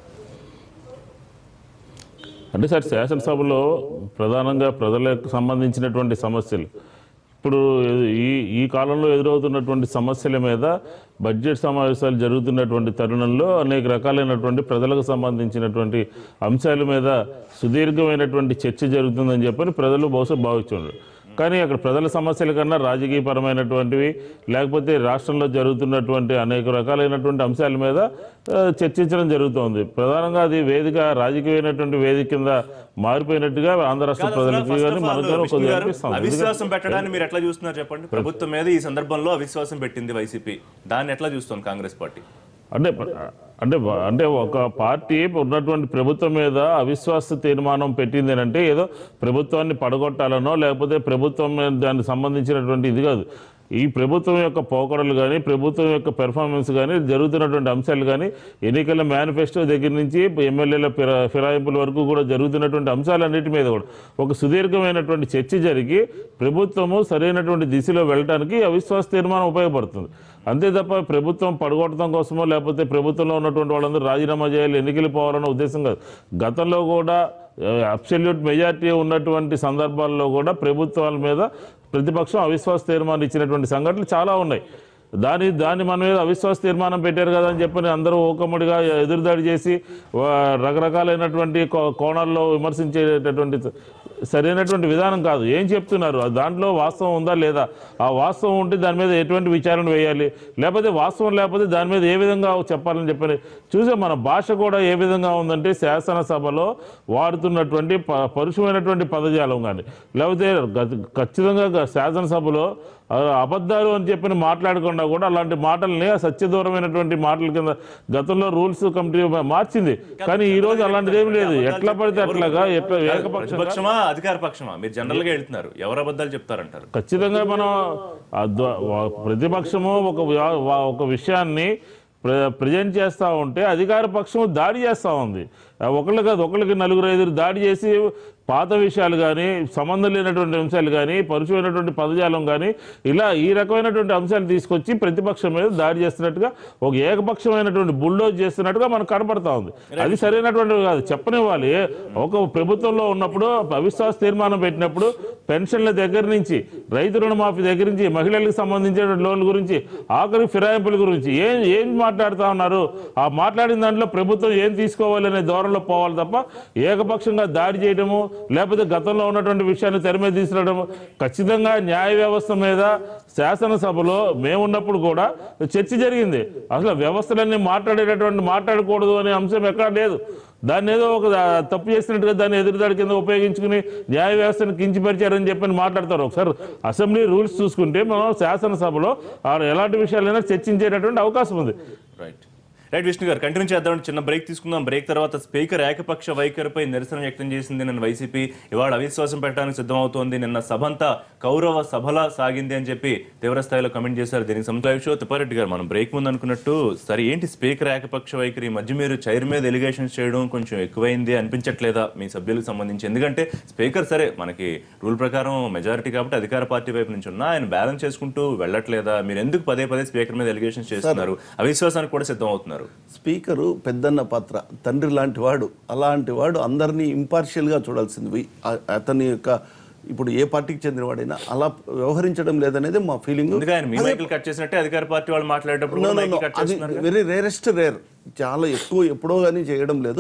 Speaker 5: అంటే సార్ శాసనసభలో ప్రధానంగా ప్రజలకు సంబంధించినటువంటి సమస్యలు ఇప్పుడు ఈ ఈ కాలంలో ఎదురవుతున్నటువంటి సమస్యల మీద బడ్జెట్ సమావేశాలు జరుగుతున్నటువంటి తరుణంలో అనేక రకాలైనటువంటి ప్రజలకు సంబంధించినటువంటి అంశాల మీద సుదీర్ఘమైనటువంటి చర్చ జరుగుతుందని చెప్పని ప్రజలు బహుశా భావించుండ్రు కానీ అక్కడ ప్రజల సమస్యల కన్నా రాజకీయపరమైనటువంటివి లేకపోతే రాష్ట్రంలో జరుగుతున్నటువంటి అనేక రకాలైనటువంటి అంశాల మీద ఆ, చర్చించడం జరుగుతోంది ప్రధానంగా అది వేదిక రాజకీయమైనటువంటి వేదిక కింద మారిపోయినట్టుగా ఆంధ్ర రాష్ట్ర
Speaker 1: కాదు అసలు
Speaker 5: ప్రజలకు
Speaker 1: first
Speaker 5: కానీ
Speaker 1: of all,
Speaker 5: మనకు
Speaker 1: విష్ణు
Speaker 5: కొద్దిగా
Speaker 1: గారు,
Speaker 5: అనిపిస్తుంది
Speaker 1: అవిశ్వాసం పెట్టడాన్ని మీరు ఎట్లా చూస్తున్నారు చెప్పండి ప్రభుత్వం మీద ఈ సందర్భంలో అవిశ్వాసం పెట్టింది వైసీపీ దాన్ని ఎట్లా చూస్తుంది కాంగ్రెస్ పార్టీ
Speaker 5: అంటే అంటే అంటే ఒక పార్టీ ఉన్నటువంటి ప్రభుత్వం మీద అవిశ్వాస తీర్మానం పెట్టింది అని అంటే ఏదో ప్రభుత్వాన్ని పడగొట్టాలనో లేకపోతే ప్రభుత్వం మీద దానికి సంబంధించినటువంటి ఇది కాదు ఈ ప్రభుత్వం యొక్క పోకడలు కానీ ప్రభుత్వం యొక్క పెర్ఫార్మెన్స్ కానీ జరుగుతున్నటువంటి అంశాలు కానీ ఎన్నికల మేనిఫెస్టో దగ్గర నుంచి ఎమ్మెల్యేల ఫిరా ఫిరాయింపుల వరకు కూడా జరుగుతున్నటువంటి అంశాలన్నిటి మీద కూడా ఒక సుదీర్ఘమైనటువంటి చర్చ జరిగి ప్రభుత్వము సరైనటువంటి దిశలో వెళ్ళడానికి అవిశ్వాస తీర్మానం ఉపయోగపడుతుంది అంతే తప్ప ప్రభుత్వం పడగొట్టడం కోసమో లేకపోతే ప్రభుత్వంలో ఉన్నటువంటి వాళ్ళందరూ రాజీనామా చేయాలి ఎన్నికలు పోవాలన్న ఉద్దేశం కాదు గతంలో కూడా అబ్సల్యూట్ మెజారిటీ ఉన్నటువంటి సందర్భాల్లో కూడా ప్రభుత్వాల మీద ప్రతిపక్షం అవిశ్వాస తీర్మానం ఇచ్చినటువంటి సంఘటనలు చాలా ఉన్నాయి దాని దాన్ని మన మీద అవిశ్వాస తీర్మానం పెట్టారు కదా అని చెప్పని అందరూ ఓకమ్మడిగా ఎదురుదాడి చేసి వా- రకరకాలైనటువంటి కో- కోణాల్లో విమర్శించేటటువంటి సరైనటువంటి విధానం కాదు ఏం చెప్తున్నారు ఆ దాంట్లో వాస్తవం ఉందా లేదా ఆ వాస్తవం ఉంటే దాని మీద ఎటువంటి విచారణ వేయాలి లేకపోతే వాస్తవం లేకపోతే దాని మీద ఏ విధంగా చెప్పాలని చెప్పని చూసే మన భాష కూడా ఏ విధంగా ఉందంటే శాసనసభలో వాడుతున్నటువంటి ప- పరుషమైనటువంటి పదజాలం కానీ లేకపోతే గత- ఖచ్చితంగా గ- శాసనసభలో ఆ, అబద్ధాలు అని చెప్పి మాట్లాడకుండా కూడా అలాంటి మాటల్ని ఆ సత్యదూరమైనటువంటి మాటల కింద గతంలో రూల్స్ కమిటీ మార్చింది కానీ ఈ రోజు అలాంటిది ఏమి లేదు ఎట్లా పడితే అట్లాగా ఎట్లా ఏకపక్షంగా
Speaker 1: ప్రతిపక్షమా అధికార పక్షమా మీరు జనరల్ గా వెళ్తున్నారు ఎవరు అబద్ధాలు చెప్తారంటారు
Speaker 5: ఖచ్చితంగా మనం ఆ ద్వ- వా- ప్రతిపక్షము ఒక వ్యా- వా- ఒక విషయాన్ని ప్ర- ప్రజెంట్ చేస్తూ ఉంటే అధికార పక్షం దాడి చేస్తూ ఉంది ఆ ఒకళ్ళు కాదు ఒకళ్ళకి నలుగురు ఐదుగురు దాడి చేసి పాత విషయాలు కానీ సంబంధం లేనటువంటి అంశాలు కానీ పరుచమైనటువంటి పదజాలం కానీ ఇలా ఈ రకమైనటువంటి అంశాలు తీసుకొచ్చి ప్రతిపక్షం మీద దాడి చేస్తున్నట్టుగా ఒక ఏకపక్షమైనటువంటి బుల్డోజ్ చేస్తున్నట్టుగా మనకు కనపడతా ఉంది అది సరైనటువంటి కాదు చెప్పనివ్వాలి ఒక ప్రభుత్వంలో ఉన్నప్పుడు అవిశ్వాస తీర్మానం పెట్టినప్పుడు పెన్షన్ల దగ్గర నుంచి రైతు రుణమాఫీ దగ్గర నుంచి మహిళలకు సంబంధించిన లోన్ల గురించి ఆఖరి ఫిరాయింపుల గురించి ఏం ఏం మాట్లాడుతా ఉన్నారు ఆ మాట్లాడిన దాంట్లో ప్రభుత్వం ఏం తీసుకోవాలనే ధోరణిలో పోవాలి తప్ప ఏకపక్షంగా దాడి చేయడము లేకపోతే గతంలో ఉన్నటువంటి విషయాన్ని తెర మీద తీసుకురావడము ఖచ్చితంగా న్యాయ వ్యవస్థ మీద శాసనసభలో మేమున్నప్పుడు కూడా చర్చ జరిగింది అసలు వ్యవస్థలన్నీ మాట్లాడేటటువంటి మాట్లాడకూడదు అనే అంశం ఎక్కడా లేదు దాన్ని ఏదో ఒక దా- తప్పు చేసినట్టుగా దాన్ని ఎదురుదాడి కింద ఉపయోగించుకుని న్యాయ వ్యవస్థను కించిపరిచారని చెప్పని మాట్లాడతారు ఒకసారి అసెంబ్లీ రూల్స్ చూసుకుంటే మనం శాసనసభలో ఆ ఎలాంటి విషయాలైనా చర్చించేటటువంటి అవకాశం ఉంది
Speaker 1: రైట్ రైట్ విష్ణు గారు కంటిన్యూ చేద్దాం చిన్న బ్రేక్ తీసుకుందాం బ్రేక్ తర్వాత స్పీకర్ ఏకపక్ష వైఖరిపై నిరసన వ్యక్తం చేసింది నిన్న వైసీపీ ఇవాళ అవిశ్వాసం పెట్టడానికి సిద్ధమవుతోంది నిన్న సభంతా కౌరవ సభలా సాగింది అని చెప్పి తీవ్ర స్థాయిలో కమెంట్ చేశారు దీనికి సంబంధించి తిప్పారెడ్డి గారు మనం బ్రేక్ ముందు అనుకున్నట్టు సరే ఏంటి స్పీకర్ ఏకపక్ష వైఖరి ఈ మధ్య మీరు చైర్ మీద ఎలిగేషన్స్ చేయడం కొంచెం ఎక్కువైంది అనిపించట్లేదా మీ సభ్యులకు సంబంధించి ఎందుకంటే స్పీకర్ సరే మనకి రూల్ ప్రకారం మెజారిటీ కాబట్టి అధికార పార్టీ వైపు నుంచి ఉన్నా ఆయన బ్యాలెన్స్ చేసుకుంటూ వెళ్ళట్లేదా మీరు ఎందుకు పదే పదే స్పీకర్ మీద ఎలిగేషన్స్ చేస్తున్నారు అవిశ్వాసానికి కూడా సిద్ధం అవుతున్నారు
Speaker 2: స్పీకరు పెద్దన్న పాత్ర తండ్రి లాంటి వాడు అలాంటి వాడు అందరినీ ఇంపార్షియల్గా చూడాల్సింది పోయి ఆ- అతని యొక్క ఇప్పుడు ఏ పార్టీకి చెందినవాడైనా అలా వ్యవహరించడం లేదనేది మా ఫీలింగ్
Speaker 1: ఎందుకు ఆయన మీ మైకులు కట్ చేసినట్టే అధికార పార్టీ వాళ్ళు మాట్లాడేటప్పుడు కూడా మైకులు కట్
Speaker 2: అది
Speaker 1: చేస్తున్నారు
Speaker 2: వెరీ రేరెస్ట్ రేర్ చాలా ఎక్కువ ఎప్పుడో కానీ చేయడం లేదు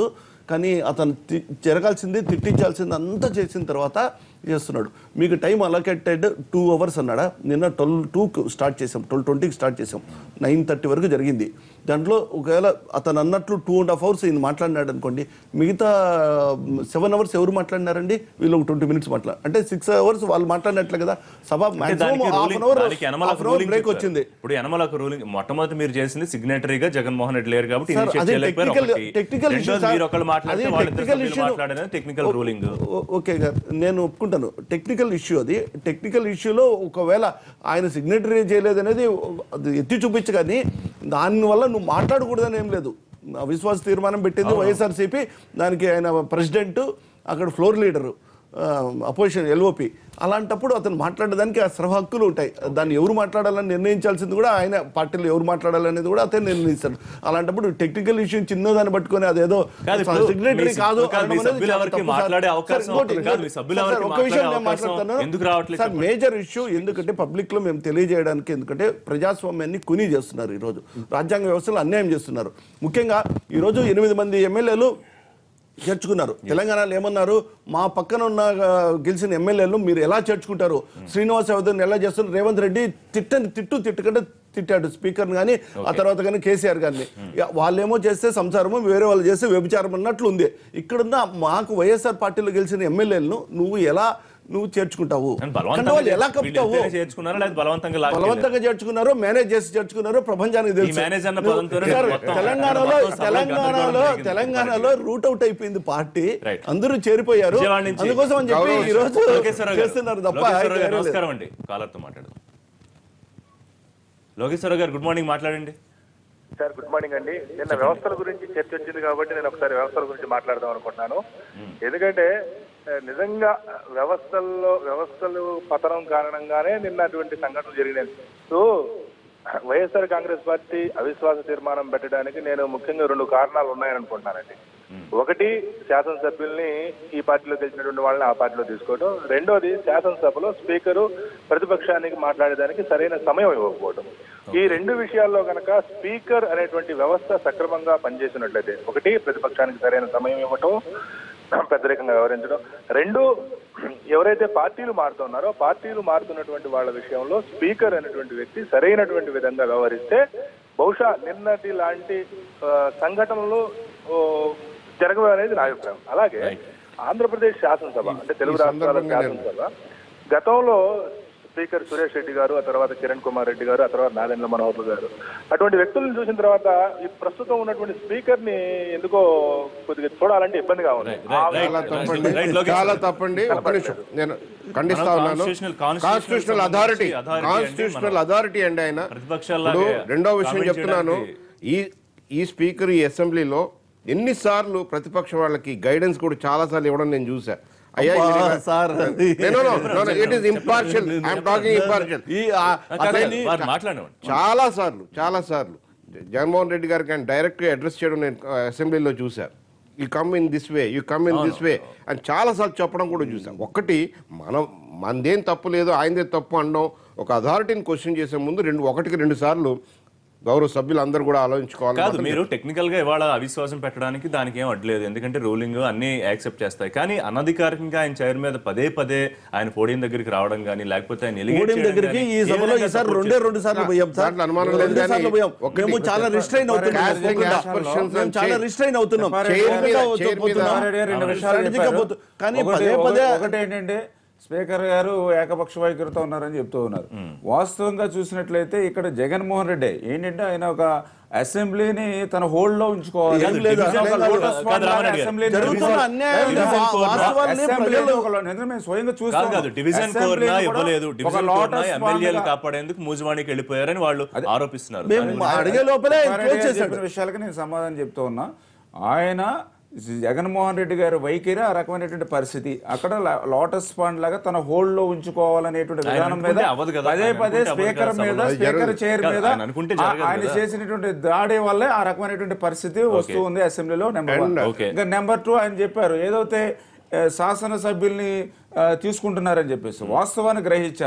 Speaker 2: కానీ అతను తి- జరగాల్సింది తిట్టించాల్సింది అంతా చేసిన తర్వాత చేస్తున్నాడు మీకు టైం అలొకేటెడ్ టూ అవర్స్ అన్నాడా నిన్న ట్వెల్వ్ టూకి స్టార్ట్ చేసాం ట్వెల్వ్ ట్వంటీకి స్టార్ట్ చేసాం నైన్ థర్టీ వరకు జరిగింది దాంట్లో ఒకవేళ అతను అన్నట్లు టూ అండ్ హాఫ్ అవర్స్ ఈయన మాట్లాడినాడు అనుకోండి మిగతా సెవెన్ అవర్స్ ఎవరు మాట్లాడినారండి వీళ్ళు ఒక ట్వంటీ మినిట్స్ మాట్లాడు అంటే సిక్స్ అవర్స్ వాళ్ళు మాట్లాడినట్లే కదా సభ
Speaker 1: అంటే
Speaker 2: మాక్సిమం
Speaker 1: దానికి
Speaker 2: హాఫ్
Speaker 1: ruling-
Speaker 2: అన్ అవర్
Speaker 1: దానికి Yanamala
Speaker 2: half an hour
Speaker 1: ruling
Speaker 2: break
Speaker 1: చెప్పారు.
Speaker 2: వచ్చింది
Speaker 1: ఇప్పుడు యనమలకు రూలింగ్ మొట్టమొదటి మీరు చేసింది సిగ్నేటరీగా జగన్మోహన్ రెడ్డి లేరు కాబట్టి
Speaker 2: సార్,
Speaker 1: initiate
Speaker 2: అదే
Speaker 1: చేయలేకపోయారు
Speaker 2: technical-
Speaker 1: ఒకటి.
Speaker 2: technical issue,
Speaker 1: రెండోది
Speaker 2: సార్.
Speaker 1: మీరు ఒకళ్ళు మాట్లాడితే
Speaker 2: అదే
Speaker 1: వాళ్ళిద్దరు
Speaker 2: technical
Speaker 1: సభ్యులు
Speaker 2: issue.
Speaker 1: మాట్లాడేది టెక్నికల్ రూలింగ్
Speaker 2: ఓ- ఓకే గారు నేను ఒప్పుకుంటాను టెక్నికల్ ఇష్యూ అది టెక్నికల్ ఇష్యూలో ఒకవేళ ఆయన సిగ్నేటరీ చేయలేదు అనేది అది ఎత్తి చూపించు కానీ దానివల్ల నువ్వు మాట్లాడకూడదని ఏం లేదు అవిశ్వాస తీర్మానం పెట్టింది వైఎస్ఆర్సీపీ దానికి ఆయన ప్రెసిడెంట్ అక్కడ ఫ్లోర్ లీడరు అపోజిషన్ ఎల్ఓపి అలాంటప్పుడు అతను మాట్లాడడానికి ఆ సర్వ హక్కులు ఉంటాయి దాన్ని ఎవరు మాట్లాడాలని నిర్ణయించాల్సింది కూడా ఆయన పార్టీలో ఎవరు మాట్లాడాలనేది కూడా అతను నిర్ణయిస్తాడు అలాంటప్పుడు టెక్నికల్ ఇష్యూ చిన్నదాన్ని పట్టుకొని అదేదో
Speaker 1: కాదు ఇప్పుడు
Speaker 2: సిగ్నేటరీ
Speaker 1: మీ
Speaker 2: కాదు
Speaker 1: కాదు, మీ
Speaker 2: అనడం అనేది
Speaker 1: సభ్యులు
Speaker 2: చాలా
Speaker 1: ఎవరికి
Speaker 2: తప్పు సార్.
Speaker 1: మాట్లాడే
Speaker 2: సార్,
Speaker 1: అవకాశం
Speaker 2: ఇంకోటి,
Speaker 1: ఉంటుంది కాదు, మీ సభ్యులు
Speaker 2: సార్,
Speaker 1: ఎవరికి
Speaker 2: ఒక్క విషయం
Speaker 1: మాట్లాడే
Speaker 2: నేను
Speaker 1: అవకాశం
Speaker 2: మాట్లాడతాను.
Speaker 1: ఎందుకు రావట్లేదు
Speaker 2: సార్ మేజర్ ఇష్యూ ఎందుకంటే పబ్లిక్ లో మేము తెలియజేయడానికి ఎందుకంటే ప్రజాస్వామ్యాన్ని కుని చేస్తున్నారు ఈ రోజు రాజ్యాంగ వ్యవస్థలో అన్యాయం చేస్తున్నారు ముఖ్యంగా ఈ రోజు ఎనిమిది మంది ఎమ్మెల్యేలు చేర్చుకున్నారు తెలంగాణలో ఏమన్నారు మా పక్కన ఉన్న ఆ, గెలిచిన ఎమ్మెల్యేలు మీరు ఎలా చేర్చుకుంటారు శ్రీనివాస్ యాదవ్ ఎలా చేస్తున్నారు రేవంత్ రెడ్డి తిట్టని తిట్టు తిట్టకంటే తిట్టాడు స్పీకర్ కానీ ఆ తర్వాత కానీ కేసీఆర్ గారిని ఇక వాళ్ళేమో చేస్తే సంసారము వేరే వాళ్ళు చేస్తే వ్యభిచారం అన్నట్లు ఉంది ఇక్కడున్న మాకు వైఎస్ఆర్ పార్టీలో గెలిచిన ఎమ్మెల్యేలను నువ్వు ఎలా నువ్వు చేర్చుకుంటావు
Speaker 1: అని
Speaker 2: కానీ వాళ్ళు ఎలా కప్పుతావు
Speaker 1: బలవంతంగా చేర్చుకున్నారా లేదా బలవంతంగా లాక్కెళ్ళారా?
Speaker 2: బలవంతంగా చేర్చుకున్నారు మేనేజ్ చేసి చేర్చుకున్నారు ప్రపంచానికి తెలుసు
Speaker 1: మేనేజ్ అన్న
Speaker 2: నువ్వు-
Speaker 1: పదంతోనే
Speaker 2: సార్,
Speaker 1: మొత్తం-
Speaker 2: తెలంగాణలో
Speaker 1: మొత్తం సభలో
Speaker 2: తెలంగాణలో
Speaker 1: గందరగోళం జరిగింది.
Speaker 2: తెలంగాణలో రూట్ అవుట్ అయిపోయింది పార్టీ
Speaker 1: Right.
Speaker 2: అందరూ చేరిపోయారు
Speaker 1: విజయవాడ నుంచి
Speaker 2: అందుకోసం అని చెప్పి ఈ రోజు
Speaker 1: లోకేశ్వరరావు గారు.
Speaker 2: చేస్తున్నారు తప్ప
Speaker 1: లోకేశ్వరరావు గారు,
Speaker 2: వేరే లేదు.
Speaker 1: నమస్కారం అండి కాలర్తో మాట్లాడు లోకేశ్వరరావు గారు గుడ్ మార్నింగ్ మాట్లాడండి
Speaker 7: సార్ గుడ్ మార్నింగ్ అండి నిన్న వ్యవస్థల గురించి చర్చ వచ్చింది కాబట్టి నేను ఒకసారి వ్యవస్థల గురించి మాట్లాడదాం అనుకుంటున్నాను ఎందుకంటే ఆ, నిజంగా వ్యవస్థల్లో వ్యవస్థలు పతనం కారణంగానే నిన్న అటువంటి సంఘటనలు జరిగినాయి సో వైఎస్ఆర్ కాంగ్రెస్ పార్టీ అవిశ్వాస తీర్మానం పెట్టడానికి నేను ముఖ్యంగా రెండు కారణాలు ఉన్నాయని అనుకుంటున్నానండి ఒకటి శాసనసభ్యుల్ని ఈ పార్టీలో గెలిచినటువంటి వాళ్ళని ఆ పార్టీలో తీసుకోవడం రెండోది శాసనసభలో స్పీకరు ప్రతిపక్షానికి మాట్లాడడానికి సరైన సమయం ఇవ్వకపోవడం ఈ రెండు విషయాల్లో కనుక స్పీకర్ అనేటువంటి వ్యవస్థ సక్రమంగా పనిచేసినట్లయితే ఒకటి ప్రతిపక్షానికి సరైన సమయం ఇవ్వటం పెద్దరికంగా వ్యవహరించడం రెండు ఎవరైతే పార్టీలు మారుతున్నారో పార్టీలు మారుతున్నటువంటి వాళ్ళ విషయంలో స్పీకర్ అనేటువంటి వ్యక్తి సరైనటువంటి విధంగా వ్యవహరిస్తే బహుశా నిన్నటి లాంటి ఆ, సంఘటనలు ఓ, జరగవు అనేది నా అభిప్రాయం అలాగే ఆంధ్రప్రదేశ్ శాసనసభ అంటే తెలుగు
Speaker 3: ఈ
Speaker 7: రాష్ట్రాల
Speaker 3: సందర్భంగా నేను-
Speaker 7: శాసనసభ గతంలో స్పీకర్ సురేష్ రెడ్డి గారు ఆ తర్వాత కిరణ్ కుమార్ రెడ్డి గారు ఆ తర్వాత నాదెండ్ల మనోహర్ గారు అటువంటి వ్యక్తులను చూసిన తర్వాత ఈ ప్రస్తుతం ఉన్నటువంటి స్పీకర్ ని ఎందుకో కొద్దిగా చూడాలంటే ఇబ్బందిగా ఉంది
Speaker 1: Right, right,
Speaker 7: ఆ
Speaker 1: right.
Speaker 3: చాలా తప్పండి
Speaker 1: రైట్, లోకేష్
Speaker 3: చాలా
Speaker 1: గారు.
Speaker 3: తప్పండి ఒక్క నిమిషం నేను ఖండిస్తా
Speaker 1: మనం
Speaker 3: ఉన్నాను
Speaker 1: constitutional- constitutional
Speaker 3: కాన్స్టిట్యూషనల్ అథారిటీ
Speaker 1: సంబంధించి authority అంటే
Speaker 3: కాన్స్టిట్యూషనల్
Speaker 1: మనం
Speaker 3: అథారిటీ అండి ఆయన
Speaker 1: ప్రతిపక్షాల్లాగే
Speaker 3: ఇప్పుడు రెండో విషయం
Speaker 1: comment
Speaker 3: చెప్తున్నాను ఈ ఈ స్పీకర్ ఈ అసెంబ్లీలో ఎన్నిసార్లు ప్రతిపక్ష వాళ్ళకి గైడెన్స్ కూడా చాలా సార్లు ఇవ్వడం నేను చూసా అయ్యా
Speaker 2: అబ్బా, సార్, అది-
Speaker 3: it is impartial I'm talking impartial
Speaker 2: ఈ ఆ-
Speaker 1: కాదు,
Speaker 2: అతన్ని-
Speaker 1: వారు మాట్లాడనివ్వండి
Speaker 3: చాలా సార్లు చాలా సార్లు జగన్మోహన్ రెడ్డి గారికి ఆయన డైరెక్ట్గా అడ్రస్ చేయడం నేను ఆ, అసెంబ్లీలో చూశాను you come in this way you come in this way అని చాలాసార్లు చెప్పడం కూడా చూసాం ఒక్కటి మనం మనదేం తప్పు లేదు ఆయనదే తప్పు అనడం ఒక అథారిటీని క్వశ్చన్ చేసే ముందు రెండు ఒకటికి రెండు సార్లు గౌరవ సభ్యులు అందరూ కూడా ఆలోచించుకోవాలి
Speaker 1: కాదు మీరు టెక్నికల్ గా ఇవాళ అవిశ్వాసం పెట్టడానికి దానికి ఏం అడ్లేదు ఎందుకంటే రూలింగ్ అన్ని యాక్సెప్ట్ చేస్తాయి కానీ అనధికారికంగా ఆయన చైర్ మీద పదే పదే ఆయన పోడియం దగ్గరికి రావడం కానీ లేకపోతే ఆయన elegate
Speaker 2: ఓడియం
Speaker 1: చేయడం
Speaker 2: దగ్గరికి
Speaker 1: గానీ
Speaker 2: ఈ
Speaker 1: ఏ
Speaker 2: సభలో
Speaker 1: విధంగా
Speaker 2: ఈసారి
Speaker 1: support
Speaker 2: రెండే రెండు సార్లు పోయాం సార్
Speaker 3: దాంట్లో అనుమానం లేదు
Speaker 2: రెండే
Speaker 3: కానీ
Speaker 2: సార్లు పోయాం
Speaker 3: ఒకటి-
Speaker 2: మేము చాలా రిస్ట్రైన్ అవుతున్నాం
Speaker 3: Casting
Speaker 2: ఒప్పుకుంటా.
Speaker 3: aspersions
Speaker 2: మేము
Speaker 3: and
Speaker 2: చాలా
Speaker 3: chair-
Speaker 2: రిస్ట్రైన్ అవుతున్నాం
Speaker 6: Chair మీద-
Speaker 2: ఒప్పుకుంటా
Speaker 3: chair మీద
Speaker 2: పోతున్నాం.
Speaker 6: రెడ్డి గారు రెండు విషయాలు
Speaker 2: Strategic గా
Speaker 6: చెప్పారు.
Speaker 2: పోతు- కానీ
Speaker 6: ఒకటి-
Speaker 2: పదే పదే
Speaker 6: ఒకటి- ఒకటి ఏంటంటే స్పీకర్ గారు ఏకపక్ష వైఖరితో ఉన్నారని చెప్తూ ఉన్నారు వాస్తవంగా చూసినట్లయితే ఇక్కడ జగన్మోహన్ రెడ్డి ఏంటంటే ఆయన ఒక అసెంబ్లీని తన హోల్డ్ లో ఉంచుకోవాలి
Speaker 2: ఏం లేదు,
Speaker 6: ఒక
Speaker 2: అసెంబ్లీ
Speaker 6: lotus
Speaker 1: కాదు,
Speaker 6: pond లాగా
Speaker 1: రామారెడ్డి గారు.
Speaker 6: అసెంబ్లీని
Speaker 2: జరుగుతున్న
Speaker 6: డివిజన్-
Speaker 2: అన్యాయం
Speaker 1: డివిజన్ కోడ్ లో-
Speaker 2: వాస్తవాల్ని
Speaker 6: అసెంబ్లీని
Speaker 2: ప్రజలు
Speaker 6: ఒక లో- ఎందుకంటే మేము స్వయంగా
Speaker 1: కాదు
Speaker 6: చూస్తాం
Speaker 1: కాదు డివిజన్ కోర్నా
Speaker 6: అసెంబ్లీని కూడా
Speaker 1: ఇవ్వలేదు
Speaker 6: ఒక
Speaker 1: డివిజన్ కోర్నా
Speaker 6: lotus pond
Speaker 1: ఎమ్మెల్యేలు
Speaker 6: గా-
Speaker 1: కాపాడేందుకు మూజువాణికి వెళ్ళిపోయారని వాళ్ళు ఆరోపిస్తున్నారు
Speaker 2: మేము
Speaker 1: దాని-
Speaker 2: అడిగే లోపలే
Speaker 6: కుమార్
Speaker 2: క్లోజ్
Speaker 6: రెడ్డి గారు
Speaker 2: చేశాడు
Speaker 6: చెప్పిన విషయాలకి నేను సమాధానం చెప్తూ ఉన్నా ఆయన జగన్మోహన్ రెడ్డి గారి వైఖరి ఆ రకమైనటువంటి పరిస్థితి అక్కడ లా- లోటస్ పాండ్ లాగా తన హోల్డ్ లో ఉంచుకోవాలనేటువంటి
Speaker 1: ఆయన
Speaker 6: విధానం మీద
Speaker 1: అనుకుంటే అవ్వదు కదా,
Speaker 6: పదే
Speaker 1: ఆయన
Speaker 6: పదే
Speaker 1: అనుకుంటే అవ్వదు
Speaker 6: స్పీకర్
Speaker 1: కదా
Speaker 6: మీద
Speaker 1: సభలో.
Speaker 6: స్పీకర్
Speaker 3: జరగదు.
Speaker 6: చైర్
Speaker 1: కాదు,
Speaker 6: మీద
Speaker 1: ఆయన అనుకుంటే
Speaker 6: ఆ-
Speaker 1: జరగదు
Speaker 6: ఆయన
Speaker 1: కదా.
Speaker 6: చేసినటువంటి దాడి వల్లే ఆ రకమైనటువంటి పరిస్థితి వస్తూ ఉంది అసెంబ్లీలో నెంబర్ వన్
Speaker 1: Okay.
Speaker 6: ఇంకా నెంబర్ టూ ఆయన చెప్పారు ఏదైతే ఆ, శాసనసభ్యుల్ని ఆ, తీసుకుంటున్నారని చెప్పేసి వాస్తవాన్ని గ్రహించాలి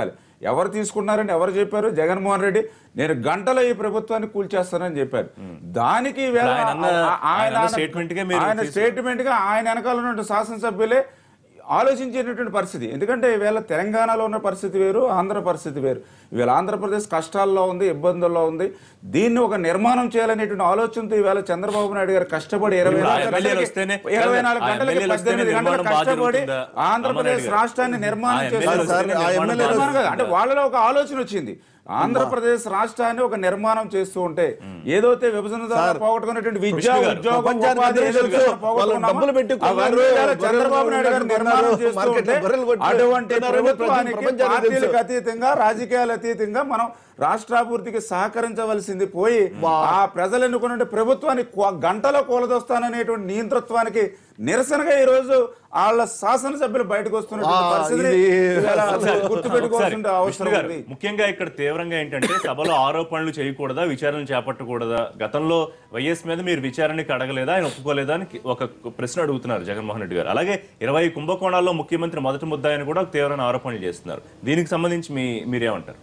Speaker 6: ఎవరు తీసుకున్నారని ఎవరు చెప్పారు జగన్మోహన్ రెడ్డి నేను గంటలో ఈ ప్రభుత్వాన్ని కూల్చేస్తానని చెప్పారు దానికి వేళ
Speaker 1: ఆయన అన్న-
Speaker 6: ఆ-
Speaker 1: ఆయన అన్న statement కే మీరు
Speaker 6: ఆయన
Speaker 1: తీసు-
Speaker 6: స్టేట్మెంట్ గా ఆయన వెనకాల ఉన్నటువంటి శాసనసభ్యులే ఆలోచించేటటువంటి పరిస్థితి ఎందుకంటే ఈవేళ తెలంగాణలో ఉన్న పరిస్థితి వేరు ఆంధ్ర పరిస్థితి వేరు ఈవేళ ఆంధ్రప్రదేశ్ కష్టాల్లో ఉంది ఇబ్బందుల్లో ఉంది దీన్ని ఒక నిర్మాణం చేయాలనేటువంటి ఆలోచనతో ఈవేళ చంద్రబాబు నాయుడు గారు కష్టపడి ఇరవై
Speaker 1: ఇప్పుడు ఆ
Speaker 6: నాలుగు
Speaker 1: ఎమ్మెల్యేలు
Speaker 6: గంటలకి-
Speaker 1: వస్తేనే-
Speaker 6: ఇరవై నాలుగు
Speaker 1: ఆ
Speaker 6: గంటలకి
Speaker 1: ఎమ్మెల్యేలు వస్తేనే
Speaker 6: పద్దెనిమిది గంటలు
Speaker 1: నిర్మాణం బాగా
Speaker 6: కష్టపడి
Speaker 1: జరుగుతుందా?
Speaker 6: ఆంధ్రప్రదేశ్
Speaker 1: రామారాయుడు గారు.
Speaker 6: రాష్ట్రాన్ని
Speaker 1: ఆ
Speaker 6: నిర్మాణం
Speaker 1: ఎమ్మెల్యేలు
Speaker 6: చేస్తారు
Speaker 1: వస్తేనే
Speaker 2: ఆ
Speaker 1: నిర్మాణం
Speaker 2: ఎమ్మెల్యేలు
Speaker 1: బాగా
Speaker 6: నిర్మాణం కాదు. అంటే
Speaker 1: జరుగుతుందా?
Speaker 6: వాళ్ళలో ఒక ఆలోచన వచ్చింది ఆంధ్రప్రదేశ్ రాష్ట్రాన్ని ఒక నిర్మాణం చేస్తూ ఉంటే ఏదైతే విభజన ద్వారా
Speaker 2: సార్,
Speaker 6: పోగొట్టుకున్నటువంటి విద్య
Speaker 1: కృష్ణ గారు,
Speaker 6: ఉద్యోగం
Speaker 2: ప్రపంచానికి
Speaker 6: ఉపాధి
Speaker 2: తెలుసు.
Speaker 6: ఏదైతే
Speaker 2: వాళ్ళు
Speaker 6: పోగొట్టుకున్నామో,
Speaker 2: డబ్బులు పెట్టి కొన్నారు,
Speaker 6: అవన్నీ ఇవాళ చంద్రబాబు నాయుడు గారు
Speaker 2: గొర్రెలు
Speaker 6: నిర్మాణం
Speaker 2: కొన్నారు,
Speaker 6: చేస్తూ
Speaker 2: మార్కెట్లో
Speaker 6: ఉంటే
Speaker 2: గొర్రెలు కొట్టి
Speaker 6: అటువంటి
Speaker 2: కొన్నారని
Speaker 6: ప్రభుత్వానికి
Speaker 2: ప్రపంచానికి
Speaker 6: పార్టీలకు
Speaker 2: తెలుసు.
Speaker 6: అతీతంగా రాజకీయాలు అతీతంగా మనం రాష్ట్రాభివృద్ధికి సహకరించవలసింది పోయి ఆ ప్రజలు ఎన్నుకున్న ప్రభుత్వాన్ని కొ- గంటలో కూలదొస్తాననేటువంటి నియంతృత్వానికి నిరసనగా ఈ రోజు వాళ్ళ శాసనసభ్యులు బయటకు వస్తున్నటువంటి
Speaker 2: ఆ,
Speaker 6: పరిస్థితిని
Speaker 2: ఇది-
Speaker 6: ఇవాళ
Speaker 1: ఒకసారి-
Speaker 6: గుర్తుపెట్టుకోవాల్సిన
Speaker 1: ఒకసారి
Speaker 6: అవసరం
Speaker 1: విష్ణు గారు,
Speaker 6: ఉంది
Speaker 1: ముఖ్యంగా ఇక్కడ తీవ్రంగా ఏంటంటే సభలో ఆరోపణలు చేయకూడదా విచారణ చేపట్టకూడదా గతంలో వైఎస్ మీద మీరు విచారణకి అడగలేదా ఆయన ఒప్పుకోలేదా అని ఒక ప్రశ్న అడుగుతున్నారు జగన్మోహన్ రెడ్డి గారు అలాగే ఇరవై కుంభకోణాల్లో ముఖ్యమంత్రి మొదటి ముద్దాయని కూడా తీవ్రమైన ఆరోపణలు చేస్తున్నారు దీనికి సంబంధించి మీ మీరేమంటారు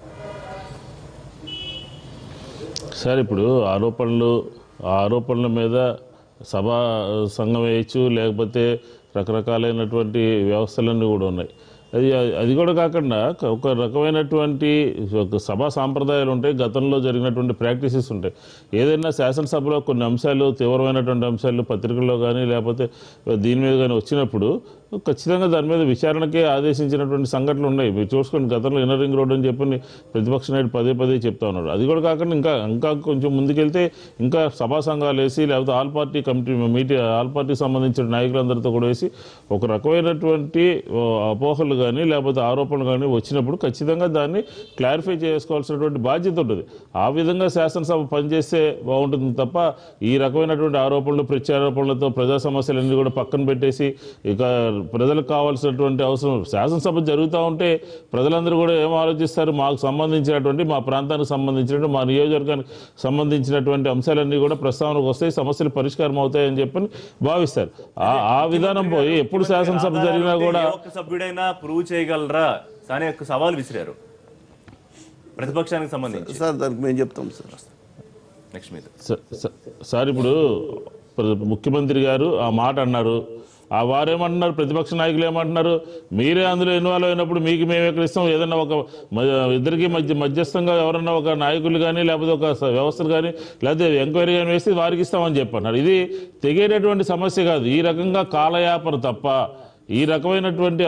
Speaker 5: సార్ ఇప్పుడు ఆరోపణలు ఆ ఆరోపణల మీద సభా సంఘం వేయచ్చు లేకపోతే రకరకాలైనటువంటి వ్యవస్థలన్నీ కూడా ఉన్నాయి అది అది కూడా కాకుండా ఒక రకమైనటువంటి ఒక సభా సాంప్రదాయాలు ఉంటాయి గతంలో జరిగినటువంటి ప్రాక్టీసెస్ ఉంటాయి ఏదైనా శాసనసభలో కొన్ని అంశాలు తీవ్రమైనటువంటి అంశాలు పత్రికల్లో కానీ లేకపోతే దీని మీద కానీ వచ్చినప్పుడు ఖచ్చితంగా దాని మీద విచారణకే ఆదేశించినటువంటి సంఘటనలు ఉన్నాయి మీరు చూసుకోండి గతంలో ఇన్నర్ రింగ్ రోడ్ అని చెప్పి ప్రతిపక్ష నాయుడు పదే పదే చెప్తా ఉన్నాడు అది కూడా కాకుండా ఇంకా ఇంకా కొంచెం ముందుకెళ్తే ఇంకా సభా సంఘాలు వేసి లేకపోతే all party committee meeting all పార్టీకి సంబంధించిన నాయకులందరితో కూడా వేసి ఒక రకమైనటువంటి ఓ, అపోహలు కానీ లేకపోతే ఆరోపణలు కానీ వచ్చినప్పుడు ఖచ్చితంగా దాన్ని క్లారిఫై చేసుకోవాల్సినటువంటి బాధ్యత ఉంటుంది ఆ విధంగా శాసనసభ పనిచేస్తే బాగుంటుంది తప్ప ఈ రకమైనటువంటి ఆరోపణలు ప్రత్యారోపణలతో ప్రజా సమస్యలన్నీ కూడా పక్కన పెట్టేసి ఇక ప్రజలకు కావాల్సినటువంటి అవసరం శాసనసభ జరుగుతూ ఉంటే ప్రజలందరూ కూడా ఏం ఆలోచిస్తారు మాకు సంబంధించినటువంటి మా ప్రాంతానికి సంబంధించినటువంటి మా నియోజకవర్గానికి సంబంధించినటువంటి అంశాలన్నీ కూడా ప్రస్తావనకు వస్తాయి సమస్యలు పరిష్కారం అవుతాయని చెప్పని భావిస్తారు ఆ ఆ విధానం పోయి ఎప్పుడు శాసనసభ జరిగినా కూడా
Speaker 1: ఏ ఒక్క సభ్యుడైనా ప్రూవ్ చేయగలరా అనే ఒక సవాల్ విసిరారు ప్రతిపక్షానికి సంబంధించి
Speaker 2: సార్ దానికి మేము చెప్తాం సార్
Speaker 1: నెక్స్ట్ మీద
Speaker 5: స- స- సార్ ఇప్పుడు ప్ర- ముఖ్యమంత్రి గారు ఆ మాట అన్నారు ఆ వారేమంటున్నారు ప్రతిపక్ష నాయకులు ఏమంటున్నారు మీరే అందులో ఇన్వాల్వ్ అయినప్పుడు మీకు మేము ఎక్కడ ఇస్తాం ఏదన్నా ఒక మ- ఇద్దరికి మధ్య మధ్యస్థంగా ఎవరన్నా ఒక నాయకులు కానీ లేకపోతే ఒక స- వ్యవస్థలు కానీ లేకపోతే ఎంక్వైరీ కానీ వేసి వారికి ఇస్తామని చెప్పన్నారు ఇది తెగేటటువంటి సమస్య కాదు ఈ రకంగా కాలయాపన తప్ప ఈ రకమైనటువంటి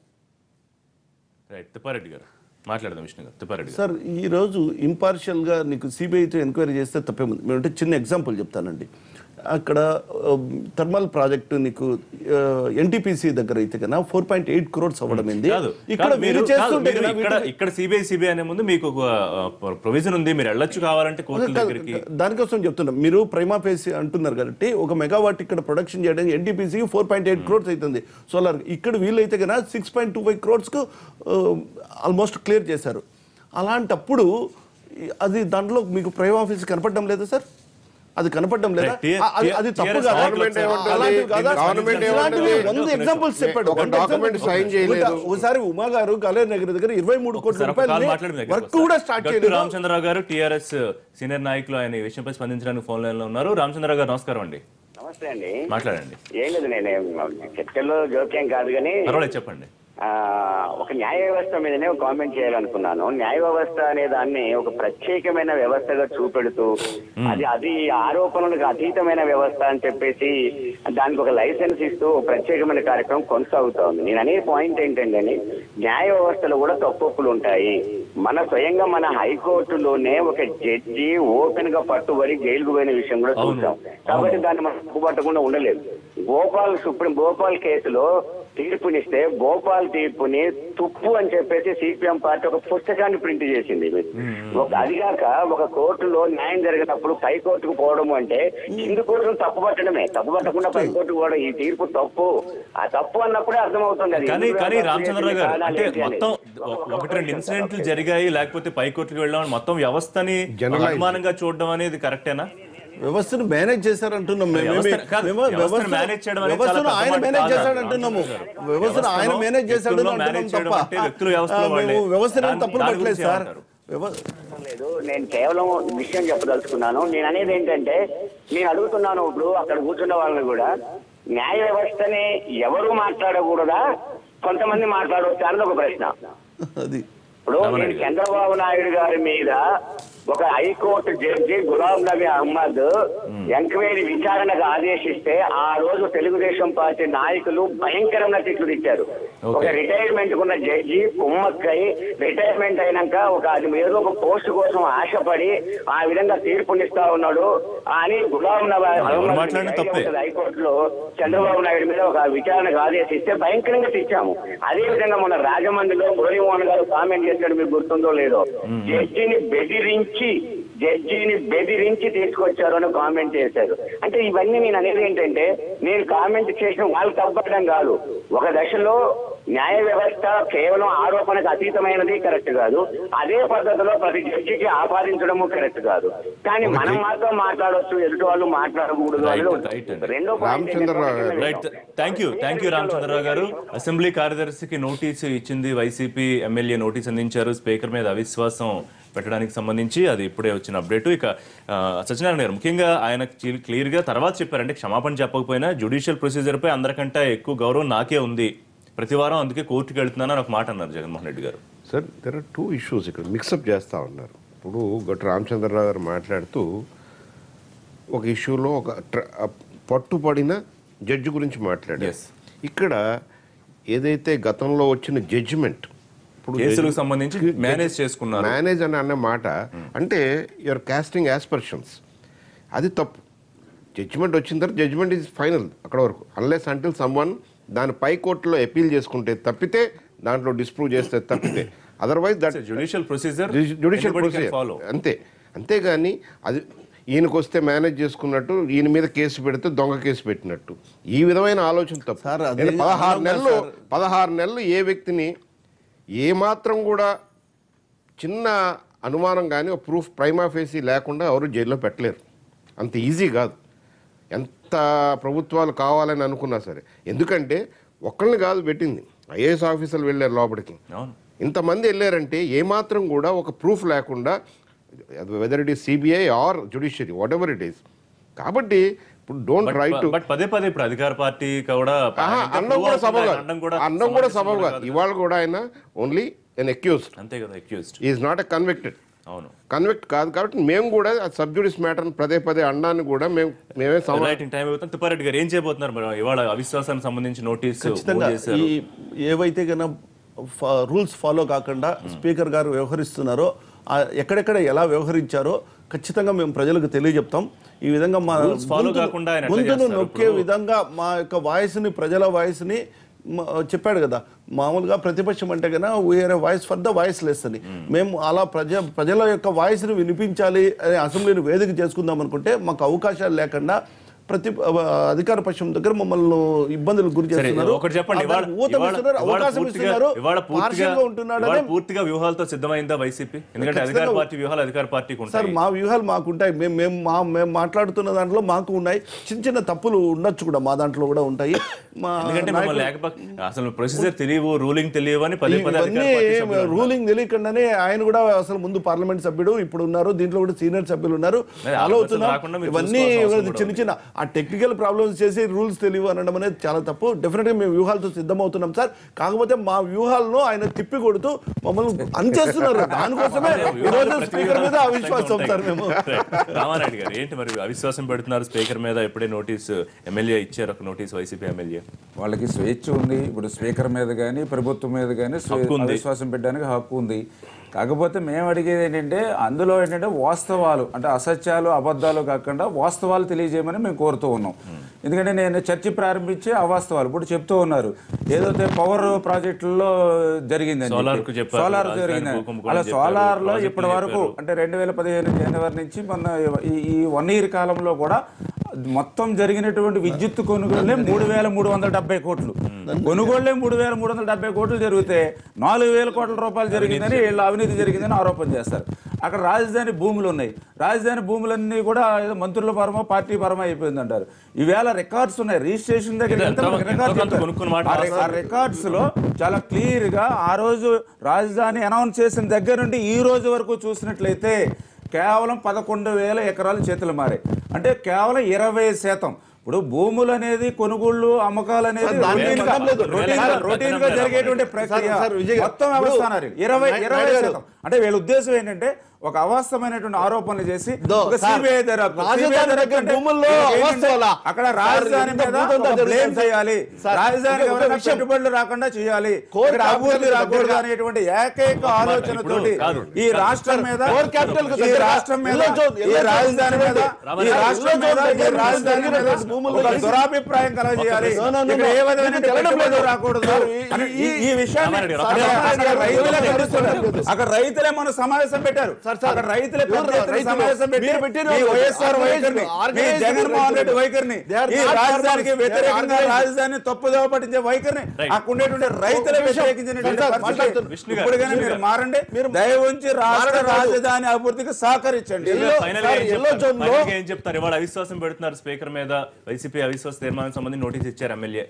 Speaker 1: రైట్ తిప్పారెడ్డి గారు మాట్లాడదాం విష్ణు గారు తిప్పారెడ్డి గారు
Speaker 2: సార్ ఈరోజు ఇంపార్షియల్గా నీకు సిబిఐతో ఎంక్వైరీ చేస్తే తప్పేముంది మేమంటే చిన్న ఎగ్జాంపుల్ చెప్తానండి అక్కడ థర్మల్ ప్రాజెక్టు నీకు ఎన్టీపీసీ దగ్గర అయితే కన్నా ఫోర్ పాయింట్ ఎయిట్ క్రోర్స్ అవ్వడం ఏంది
Speaker 1: కాదు
Speaker 2: ఇక్కడ
Speaker 1: కాదు,
Speaker 2: మీరు
Speaker 1: మీరు
Speaker 2: చేస్తుంటే
Speaker 1: కాదు, మీరు
Speaker 2: కదా
Speaker 1: ఇక్కడ
Speaker 2: వీటికి-
Speaker 1: ఇక్కడ సిబిఐ సిబిఐ అనే ముందు మీకు ఒక ప్రొవిజన్ ఉంది మీరు వెళ్ళొచ్చు కావాలంటే కోర్టుల
Speaker 2: కాదు,
Speaker 1: దగ్గరికి
Speaker 2: దానికోసం చెప్తున్నా మీరు ప్రైమా ఫేసి అంటున్నారు కాబట్టి ఒక మెగావాట్ ఇక్కడ ప్రొడక్షన్ చేయడానికి NTPC four point eight crores అవుతుంది సోలార్ ఇక్కడ వీళ్ళైతే కన్నా సిక్స్ పాయింట్ టూ ఫైవ్ క్రోర్స్కు ఆల్మోస్ట్ క్లియర్ చేశారు అలాంటప్పుడు ఈ- అది దాంట్లో మీకు ప్రైమ్ ఆఫీస్ కనపడడం లేదా సార్ అది కనపడడం లేదా
Speaker 1: Right. T-
Speaker 2: ఆ- అది- అది తప్పు
Speaker 1: TRS
Speaker 2: కాదా?
Speaker 3: గవర్నమెంట్ ఏమంటుంది?
Speaker 2: అలాంటివి కాదా?
Speaker 3: గవర్నమెంట్
Speaker 2: ఇలాంటివి
Speaker 3: ఏమంటుంది?
Speaker 2: వంద ఎగ్జాంపుల్స్ చెప్పాడు
Speaker 3: ఒక
Speaker 2: వంద
Speaker 3: document
Speaker 2: examples.
Speaker 3: sign చేయలేదు.
Speaker 2: ఒకసారి ఉమా గారు కళ్యాణ్ నగర్ దగ్గర ఇరవై మూడు కోట్ల
Speaker 1: ఒకసారి ఒక కాల్
Speaker 2: రూపాయలు
Speaker 1: మాట్లాడి మీ దగ్గరికి
Speaker 2: వర్క్
Speaker 1: వస్తా.
Speaker 2: కూడా స్టార్ట్
Speaker 1: గట్టు
Speaker 2: చేయలేదు
Speaker 1: రామచంద్రరావు గారు టిఆర్ఎస్ సీనియర్ నాయకులు ఆయన ఈ విషయంపై స్పందించడానికి ఫోన్ లైన్ లో ఉన్నారు రామచంద్రరావు గారు నమస్కారం అండి
Speaker 8: నమస్తే అండి
Speaker 1: మాట్లాడండి
Speaker 8: ఏం లేదు నేనేం చర్చల్లో జోక్యం కాదు కానీ
Speaker 1: పర్వాలేదు చెప్పండి
Speaker 8: ఆ, ఒక న్యాయ వ్యవస్థ మీదనే ఒక కామెంట్ చేయాలనుకున్నాను న్యాయ వ్యవస్థ అనే దాన్ని ఒక ప్రత్యేకమైన వ్యవస్థగా చూపెడుతూ అది అది ఆరోపణలకు అతీతమైన వ్యవస్థ అని చెప్పేసి దానికి ఒక లైసెన్స్ ఇస్తూ ఒక ప్రత్యేకమైన కార్యక్రమం కొనసాగుతా ఉంది నేను అనే పాయింట్ ఏంటంటే న్యాయ వ్యవస్థలో కూడా తప్పొప్పులు ఉంటాయి మన స్వయంగా మన హైకోర్టులోనే ఒక జడ్జి ఓపెన్ గా పట్టుబడి జైలుకు పోయిన విషయం కూడా
Speaker 1: అవును.
Speaker 8: చూసాం కాబట్టి దాన్ని మనం తప్పుపట్టకుండా ఉండలేదు భోపాల్ సుప్రీం భోపాల్ కేసులో తీర్పునిస్తే భోపాల్ తీర్పుని తుప్పు అని చెప్పేసి సిపిఎం పార్టీ ఒక పుస్తకాన్ని ప్రింట్ చేసింది ఒక అదిగాక ఒక కోర్టులో న్యాయం జరిగినప్పుడు పై కోర్టుకు పోవడం అంటే కింది కోర్టును తప్పు పట్టడమే తప్పు పట్టకుండా పై కోర్టుకు పోవడం ఈ తీర్పు తప్పు ఆ తప్పు అన్నప్పుడే అర్థమవుతుంది అది
Speaker 1: కానీ
Speaker 8: ఎందుకు
Speaker 1: కానీ
Speaker 8: తప్పు
Speaker 1: రామచంద్రరావు గారు
Speaker 8: చేసింది,
Speaker 1: అంటే
Speaker 8: కాదా, ఏంటి
Speaker 1: మొత్తం
Speaker 8: అనేది.
Speaker 1: ఒకటి రెండు ఇన్సిడెంట్లు జరిగాయి లేకపోతే పై కోర్టుకు వెళ్ళాం మొత్తం వ్యవస్థని
Speaker 3: Generalize.
Speaker 1: అనుమానంగా చూడడం అనేది కరెక్టేనా
Speaker 2: వ్యవస్థను మేనేజ్ చేశారంటున్నాం మేము ఏమి-
Speaker 1: వ్యవస్థను- కాదు,
Speaker 2: మేము
Speaker 1: వ్యవస్థను
Speaker 2: వ్యవస్థను-
Speaker 1: మేనేజ్ చేయడం అనేది
Speaker 2: వ్యవస్థను
Speaker 1: చాలా
Speaker 2: ఆయన
Speaker 1: పెద్ద మాట
Speaker 2: మేనేజ్
Speaker 1: కాదు.
Speaker 2: చేశాడంటున్నాము
Speaker 1: రామచంద్ర
Speaker 2: వ్యవస్థను ఆయన
Speaker 1: వ్యవస్థలో
Speaker 2: మేనేజ్ చేశాడు
Speaker 1: వ్యక్తుల్లో
Speaker 2: అంటున్నాం
Speaker 1: మేనేజ్ చేయడం
Speaker 2: తప్ప
Speaker 1: అంటే వ్యక్తులు వ్యవస్థలో
Speaker 2: ఆ,
Speaker 1: వాళ్ళే.
Speaker 2: మేము వ్యవస్థను
Speaker 1: దాని-
Speaker 2: తప్పులు
Speaker 1: దాని
Speaker 2: పట్టలేదు
Speaker 1: గురించి
Speaker 2: సార్
Speaker 1: ఏమంటారు?
Speaker 2: వ్యవ-
Speaker 8: లేదు నేను కేవలం విషయం చెప్పదలుచుకున్నాను నేను అనేది ఏంటంటే నేను అడుగుతున్నాను ఇప్పుడు అక్కడ కూర్చున్న వాళ్ళని కూడా న్యాయ వ్యవస్థని ఎవరు మాట్లాడకూడదా కొంతమంది మాట్లాడవచ్చు అన్నది ఒక ప్రశ్న
Speaker 2: అది
Speaker 8: ఇప్పుడు నేను చంద్రబాబు నాయుడు గారి మీద ఒక high court judge Ghulam Nabi Ahmed enquiry విచారణకు ఆదేశిస్తే ఆ రోజు తెలుగుదేశం పార్టీ నాయకులు భయంకరమైన తిట్లు తిట్టారు ఒక రిటైర్మెంట్ ఉన్న జడ్జి కుమ్మక్కై రిటైర్మెంట్ అయినాక ఒక అది ఏదో ఒక పోస్ట్ కోసం ఆశపడి ఆ విధంగా తీర్పునిస్తా ఉన్నాడు అని గులాం నబీ అహ్మద్
Speaker 1: మాట్లాడినా తప్పే.
Speaker 8: హైకోర్టులో చంద్రబాబు నాయుడు మీద ఒక విచారణకు ఆదేశిస్తే భయంకరంగా తెచ్చాము అదే విధంగా మన రాజమండ్రిలో మురళీమోహన్ గారు కామెంట్ చేశాడు మీకు గుర్తుందో లేదో జడ్జిని బెదిరించి జడ్జిని బెదిరించి తీసుకొచ్చారు అని కామెంట్ చేశారు అంటే ఇవన్నీ నేను అనేది ఏంటంటే నేను కామెంట్ చేసిన వాళ్ళు తప్పడం కాదు ఒక దశలో న్యాయ వ్యవస్థ కేవలం ఆరోపణకు అతీతమైనది కరెక్ట్ కాదు అదే పద్ధతిలో ప్రతి జడ్జికి ఆపాదించడము కరెక్ట్ కాదు కానీ మనం మాత్రం మాట్లాడొచ్చు ఎదుటి వాళ్ళు మాట్లాడకూడదు అనేది
Speaker 1: Right,
Speaker 8: ఉంటుంది.
Speaker 1: right అండి.
Speaker 8: రెండో point
Speaker 3: Ramachandra Rao garu.
Speaker 1: Right thank you thank you Ramachandra Rao garu assembly కార్యదర్శికి నోటీసు ఇచ్చింది వైసీపీ ఎమ్మెల్యే నోటీస్ అందించారు స్పీకర్ మీద అవిశ్వాసం పెట్టడానికి సంబంధించి అది ఇప్పుడే వచ్చిన అప్డేట్ ఇక ఆ, సత్యనారాయణ గారు ముఖ్యంగా ఆయన క్లియర్ గా తర్వాత చెప్పారంటే క్షమాపణ చెప్పకపోయినా జ్యుడిషియల్ ప్రొసీజర్ పై అందరికంటే ఎక్కువ గౌరవం నాకే ఉంది ప్రతి వారం అందుకే కోర్టుకి వెళ్తున్నానని ఒక మాట అన్నారు జగన్మోహన్ రెడ్డి గారు
Speaker 3: sir there are two issues ఇక్కడ మిక్సప్ చేస్తూ ఉన్నారు ఇప్పుడు గట్టు రామచంద్రరావు గారు మాట్లాడుతూ ఒక ఇష్యూలో ఒక ట్ర- ఆ పట్టుపడిన జడ్జి గురించి మాట్లాడారు
Speaker 1: Yes.
Speaker 3: ఇక్కడ ఏదైతే గతంలో వచ్చిన జడ్జిమెంట్ ఇప్పుడు
Speaker 1: కేసులకు సంబంధించి మేనేజ్ చేసుకున్నారు
Speaker 3: మేనేజ్ అని అన్న మాట అంటే యువర్ కాస్టింగ్ యాస్పర్షన్స్ అది తప్పు జడ్జిమెంట్ వచ్చిన తర్వాత జడ్జిమెంట్ ఈజ్ ఫైనల్ అక్కడ వరకు అన్లెస్ అంటిల్ సమ్వన్ దాని పై కోర్టులో అపీల్ చేసుకుంటే తప్పితే దాంట్లో డిస్ప్రూవ్ చేస్తే తప్పితే otherwise that
Speaker 1: judicial procedure
Speaker 3: judicial procedure
Speaker 1: follow
Speaker 3: అంతే అంతేగాని అది ఈయనకు వస్తే మేనేజ్ చేసుకున్నట్టు ఈయన మీద కేసు పెడితే దొంగ కేసు పెట్టినట్టు ఈ విధమైన ఆలోచన తప్పు
Speaker 2: సార్, అది
Speaker 3: నేను పదహారు
Speaker 2: అనంగా
Speaker 3: నెలలు
Speaker 2: సార్.
Speaker 3: పదహారు నెలలు ఏ వ్యక్తిని ఏ మాత్రం కూడా చిన్న అనుమానం కానీ ఒక ప్రూఫ్ ప్రైమా ఫేసీ లేకుండా ఎవరు జైల్లో పెట్టలేరు అంత ఈజీ కాదు ఎంత ప్రభుత్వాలు కావాలని అనుకున్నా సరే ఎందుకంటే ఒక్కళ్ళని కాదు పెట్టింది ఐఏఎస్ ఆఫీసర్లు వెళ్ళారు లోపలికి
Speaker 1: అవును
Speaker 3: ఇంతమంది వెళ్ళారంటే ఏమాత్రం కూడా ఒక ప్రూఫ్ లేకుండా whether it is CBI or judiciary whatever it is కాబట్టి ఇప్పుడు డోంట్ రైట్ టు
Speaker 1: బట్ పదే పదే ఇప్పుడు అధికార పార్టీ కూడా
Speaker 3: అన్నం కూడా సబబు కాదు
Speaker 1: అన్నం కూడా
Speaker 3: అన్నం కూడా సబబు
Speaker 1: సమంజసం
Speaker 3: కాదు ఇవాళ కూడా ఆయన ఓన్లీ ఎన్ అక్యూజ్డ్
Speaker 1: అంతే కదా accused
Speaker 3: is not a convicted
Speaker 1: అవును
Speaker 3: కన్విక్ట్ కాదు కాబట్టి మేము కూడా సబ్జుడిస్ మ్యాటర్ పదే పదే అన్నాన్ని కూడా మేము మేమే సమ
Speaker 1: రైట్ ఇన్ టైం అవుతుంది తిప్పారెడ్డి గారు ఏం చేయబోతున్నారు మరి ఇవాళ అవిశ్వాసానికి సంబంధించి నోటీసు
Speaker 2: ఖచ్చితంగా
Speaker 1: మూవ్ చేశారు
Speaker 2: ఈ ఏవైతే కన్నా రూల్స్ ఫాలో కాకుండా స్పీకర్ గారు వ్యవహరిస్తున్నారో ఆ ఎక్కడెక్కడ ఎలా వ్యవహరించారో ఖచ్చితంగా మేము ప్రజలకు తెలియజెప్తాం ఈ విధంగా మా
Speaker 1: Rules follow
Speaker 2: గొంతును-
Speaker 1: కాకుండా ఆయన ఎట్లా
Speaker 2: గొంతును
Speaker 1: చేస్తారు
Speaker 2: నొక్కే
Speaker 1: ఇప్పుడు?
Speaker 2: విధంగా మా యొక్క వాయిస్ని ప్రజల వాయిస్ని మ- చెప్పాడు కదా మామూలుగా ప్రతిపక్షం అంటే కన్నా we are voice for the voiceless అని మేము అలా ప్రజ ప్రజల యొక్క వాయిస్ని వినిపించాలి అనే అసెంబ్లీని వేదిక చేసుకుందాం అనుకుంటే మాకు అవకాశాలు లేకుండా ప్రతి అధికార పక్షం దగ్గర మమ్మల్ని ఇబ్బందులకు గురి
Speaker 1: సరే
Speaker 2: చేస్తున్నారు
Speaker 1: ఒకటి చెప్పండి
Speaker 2: ఆ
Speaker 1: ఇవాళ
Speaker 2: దానికి ఊతం
Speaker 1: ఇవాళ-
Speaker 2: ఇస్తున్నారు,
Speaker 1: ఇవాళ
Speaker 2: అవకాశం
Speaker 1: పూర్తిగా
Speaker 2: ఇస్తున్నారు
Speaker 1: ఇవాళ పూర్తిగా
Speaker 2: పార్షియల్గా ఉంటున్నాడనే
Speaker 1: ఇవాళ పూర్తిగా వ్యూహాలతో సిద్ధమైందా వైసీపీ ఎందుకంటే అధికార
Speaker 2: ఖచ్చితంగా-
Speaker 1: పార్టీ వ్యూహాలు అధికార పార్టీకి
Speaker 2: సార్
Speaker 1: ఉంటాయి
Speaker 2: మా వ్యూహాలు మాకు ఉంటాయి మేము మేము మా మేము మాట్లాడుతున్న దాంట్లో మాకు ఉన్నాయి చిన్న చిన్న తప్పులు ఉండొచ్చు కూడా మా దాంట్లో కూడా ఉంటాయి మా
Speaker 1: ఎందుకంటే
Speaker 2: నాయకులు-
Speaker 1: మమ్మల్ని లేకపోతే అసలు ప్రొసీజర్ తెలియవు రూలింగ్ తెలియవు అని పదే పదే అధికార
Speaker 2: ఇవన్నీ
Speaker 1: పార్టీ సభ్యులు అంటున్నారు.
Speaker 2: రూలింగ్ తెలియకుండానే ఆయన కూడా అసలు ముందు పార్లమెంట్ సభ్యుడు ఇప్పుడు ఉన్నారు దీంట్లో కూడా సీనియర్ సభ్యులు ఉన్నారు
Speaker 1: అదే,
Speaker 2: ఫాలో
Speaker 1: ఆ
Speaker 2: అవుతున్నాం
Speaker 1: రాకుండా మీరు
Speaker 2: ఇవన్నీ
Speaker 1: చూసుకోవాల్సిన అవసరం
Speaker 2: చిన్న చిన్న ఆ టెక్నికల్ ప్రాబ్లమ్స్ చేసి రూల్స్ తెలియవు అనడం అనేది చాలా తప్పు డెఫినెట్ గా మేము వ్యూహాలతో సిద్ధమవుతున్నాం సార్ కాకపోతే మా వ్యూహాలను ఆయన తిప్పి కొడుతూ మమ్మల్ని అంచేస్తున్నారు దానికోసమే ఈ రోజు స్పీకర్ మీద అవిశ్వాసం సార్ మేము
Speaker 1: రామారెడ్డి గారు ఏంటి మరి అవిశ్వాసం పెడుతున్నారు స్పీకర్ మీద ఇప్పుడే నోటీసు ఎమ్మెల్యే ఇచ్చారు ఒక నోటీస్ వైసీపీ ఎమ్మెల్యే
Speaker 6: వాళ్ళకి స్వేచ్ఛ ఉంది ఇప్పుడు స్పీకర్ మీద కానీ ప్రభుత్వం మీద కానీ
Speaker 1: హక్కు ఉంది.
Speaker 6: అవిశ్వాసం పెట్టడానికి హక్కు ఉంది కాకపోతే మేము అడిగేది ఏంటంటే అందులో ఏంటంటే వాస్తవాలు అంటే అసత్యాలు అబద్ధాలు కాకుండా వాస్తవాలు తెలియజేయమని మేము కోరుతూ ఉన్నాం ఎందుకంటే నేను చర్చ ప్రారంభించి అవాస్తవాలు ఇప్పుడు చెప్తూ ఉన్నారు ఏదైతే పవర్ ప్రాజెక్టుల్లో జరిగింది
Speaker 1: Solar కు చెప్పారు,
Speaker 6: సోలార్
Speaker 1: రాజధాని
Speaker 6: జరిగింది
Speaker 1: భూకంపం కూడా
Speaker 6: అలా
Speaker 1: చెప్పారు,
Speaker 6: సోలార్ లో
Speaker 1: ప్రాజెక్టులు
Speaker 6: ఇప్పటి వరకు
Speaker 1: చెప్పారు.
Speaker 6: అంటే రెండు వేల పదిహేను జనవరి నుంచి మొన్న ఈ- ఈ వన్ ఇయర్ కాలంలో కూడా మొత్తం జరిగినటువంటి విద్యుత్ కొనుగోళ్లే మూడు వేల మూడు వందల డెబ్బై కోట్లు కొనుగోళ్లే మూడు వేల మూడు వందల డెబ్బై కోట్లు జరిగితే నాలుగు వేల కోట్ల రూపాయలు జరిగిందని వీళ్ళు అవినీతి జరిగిందని ఆరోపణ చేస్తారు అక్కడ రాజధాని భూములు ఉన్నాయి రాజధాని భూములన్నీ కూడా ఏదో మంత్రుల పరమో పార్టీ పరమో అయిపోయింది అంటారు ఈవేళ రికార్డ్స్ ఉన్నాయి రిజిస్ట్రేషన్ దగ్గర
Speaker 1: ఇది
Speaker 6: ఎంత
Speaker 1: ఎంతో-
Speaker 6: మనకి
Speaker 1: ఎంతో
Speaker 6: రికార్డ్
Speaker 1: కొంత
Speaker 6: చెప్పారు.
Speaker 1: కొనుక్కున్న మాట
Speaker 6: ఆ రి- ఆ
Speaker 1: వాస్తవం.
Speaker 6: రికార్డ్స్ లో చాలా క్లియర్ గా ఆ రోజు రాజధాని అనౌన్స్ చేసిన దగ్గర నుండి ఈ రోజు వరకు చూసినట్లయితే కేవలం పదకొండు వేల ఎకరాలు చేతులు మారాయి అంటే కేవలం ఇరవై శాతం ఇప్పుడు భూములు అనేది కొనుగోళ్లు అమ్మకాలు అనేది
Speaker 2: సార్, దాని
Speaker 6: routine గా-
Speaker 2: సంబంధం లేదు.
Speaker 6: routine గా- routine గా జరిగేటువంటి ప్రక్రియ
Speaker 2: సార్, సార్, విజయ్ గారు,
Speaker 6: మొత్తం వ్యవస్థ
Speaker 2: ఇప్పుడు
Speaker 6: అన్నారు. ఇరవై
Speaker 2: నాయుడు
Speaker 6: ఇరవై
Speaker 2: గారు.
Speaker 6: శాతం అంటే వీళ్ళ ఉద్దేశం ఏంటంటే ఒక అవాస్తవమైనటువంటి ఆరోపణలు చేసి
Speaker 2: దో,
Speaker 6: ఒక
Speaker 2: సార్,
Speaker 6: సిబిఐ దర్యాప్తు.
Speaker 2: రాజధాని
Speaker 6: CBI దర్యాప్తు
Speaker 2: దగ్గర
Speaker 6: అంటే
Speaker 2: భూముల్లో
Speaker 6: ఏంటంటే
Speaker 2: అవాస్తవాలా?
Speaker 6: అక్కడ
Speaker 2: సార్,
Speaker 6: రాజధాని
Speaker 2: ఎంత
Speaker 6: మీద
Speaker 2: భూతంతా
Speaker 6: ఒక blame
Speaker 2: జరుగుతుంది.
Speaker 6: చేయాలి
Speaker 2: సార్,
Speaker 6: రాజధాని
Speaker 2: ఒక- ఒక
Speaker 6: ఎవరైనా
Speaker 2: విషయం.
Speaker 6: పెట్టుబడులు రాకుండా చేయాలి
Speaker 2: Core
Speaker 6: ఇక్కడ అభివృద్ధి
Speaker 2: capital
Speaker 6: రాకూడదు
Speaker 2: దగ్గరగా-
Speaker 6: అనేటువంటి ఏకైక ఆలోచనతోటి
Speaker 1: కాదు.
Speaker 6: ఈ రాష్ట్రం మీద
Speaker 2: Core capital కు
Speaker 6: ఈ
Speaker 2: దగ్గరగా
Speaker 6: రాష్ట్రం మీద
Speaker 2: ఎల్లో జోన్,
Speaker 6: ఈ
Speaker 2: ఎల్లో జోన్
Speaker 6: రాజధాని మీద
Speaker 2: రామారావు
Speaker 6: ఈ
Speaker 2: గారు,
Speaker 6: రాష్ట్రం
Speaker 2: ఎల్లో
Speaker 6: మీద
Speaker 2: జోన్
Speaker 6: ఈ
Speaker 2: దగ్గర
Speaker 6: రాజధాని మీద
Speaker 2: జరిగిన భూముల్లో
Speaker 6: ఒక
Speaker 2: కలిసి-
Speaker 6: దురాభిప్రాయం కలగజేయాలి
Speaker 2: No, no, no,
Speaker 6: ఇక్కడ
Speaker 2: no.
Speaker 6: ఏ విధమైన
Speaker 2: మీకు తెలడం లేదు.
Speaker 6: పెట్టుబడులు రాకూడదు
Speaker 2: సార్, ఈ-
Speaker 6: అని ఈ
Speaker 2: ఈ-
Speaker 6: ఈ విషయాన్ని
Speaker 1: రామారెడ్డి గారు,
Speaker 6: అక్కడ
Speaker 2: రామారెడ్డి గారు,
Speaker 6: రైతులే
Speaker 2: రామారెడ్డి గారు,
Speaker 6: ఖండిస్తున్నారు. అక్కడ రైతులే మన సమావేశం పెట్టారు
Speaker 2: సార్, సార్,
Speaker 6: అక్కడ రైతులే పెద్ద
Speaker 2: ఎవరు
Speaker 6: ఎత్తున
Speaker 2: రైతులు?
Speaker 6: సమావేశం పెట్టి
Speaker 2: మీరు పెట్టిన
Speaker 6: ఈ వైఎస్ఆర్
Speaker 2: organized-
Speaker 6: వైఖరిని ఈ
Speaker 2: organized
Speaker 6: జగన్మోహన్ రెడ్డి
Speaker 2: రైతులు.
Speaker 6: వైఖరిని
Speaker 2: They are
Speaker 6: ఈ
Speaker 2: not
Speaker 6: రాజధానికి
Speaker 2: farmers. They are
Speaker 6: వ్యతిరేకంగా
Speaker 2: organized.
Speaker 6: రాజధాని తప్పుదోవ పట్టించే వైఖరిని
Speaker 1: Right.
Speaker 6: అక్కడ ఉండేటువంటి రైతులే
Speaker 2: ఒక విషయం.
Speaker 6: వ్యతిరేకించినటువంటి
Speaker 2: సార్, సార్,
Speaker 6: పరిస్థితి
Speaker 2: మాట్లాడుతున్నారు.
Speaker 1: విష్ణు గారు,
Speaker 6: ఇప్పటికైనా
Speaker 1: విష్ణు
Speaker 6: మీరు
Speaker 1: గారు.
Speaker 6: మారండి
Speaker 2: మీరు
Speaker 6: దయ ఉంచి రాష్ట్ర
Speaker 2: మారడం కాదు.
Speaker 6: రాజధాని అభివృద్ధికి సహకరించండి
Speaker 1: ఫైనల్ గా
Speaker 2: సార్,
Speaker 1: ఏం
Speaker 2: ఎల్లో
Speaker 1: చెప్తారు?
Speaker 2: జోన్ లో-
Speaker 1: ఫైనల్ గా ఏం చెప్తారు ఇవాళ అవిశ్వాసం పెడుతున్నారు స్పీకర్ మీద వైసీపీ అవిశ్వాస తీర్మానం సంబంధించి నోటీస్ ఇచ్చారు ఎమ్మెల్యే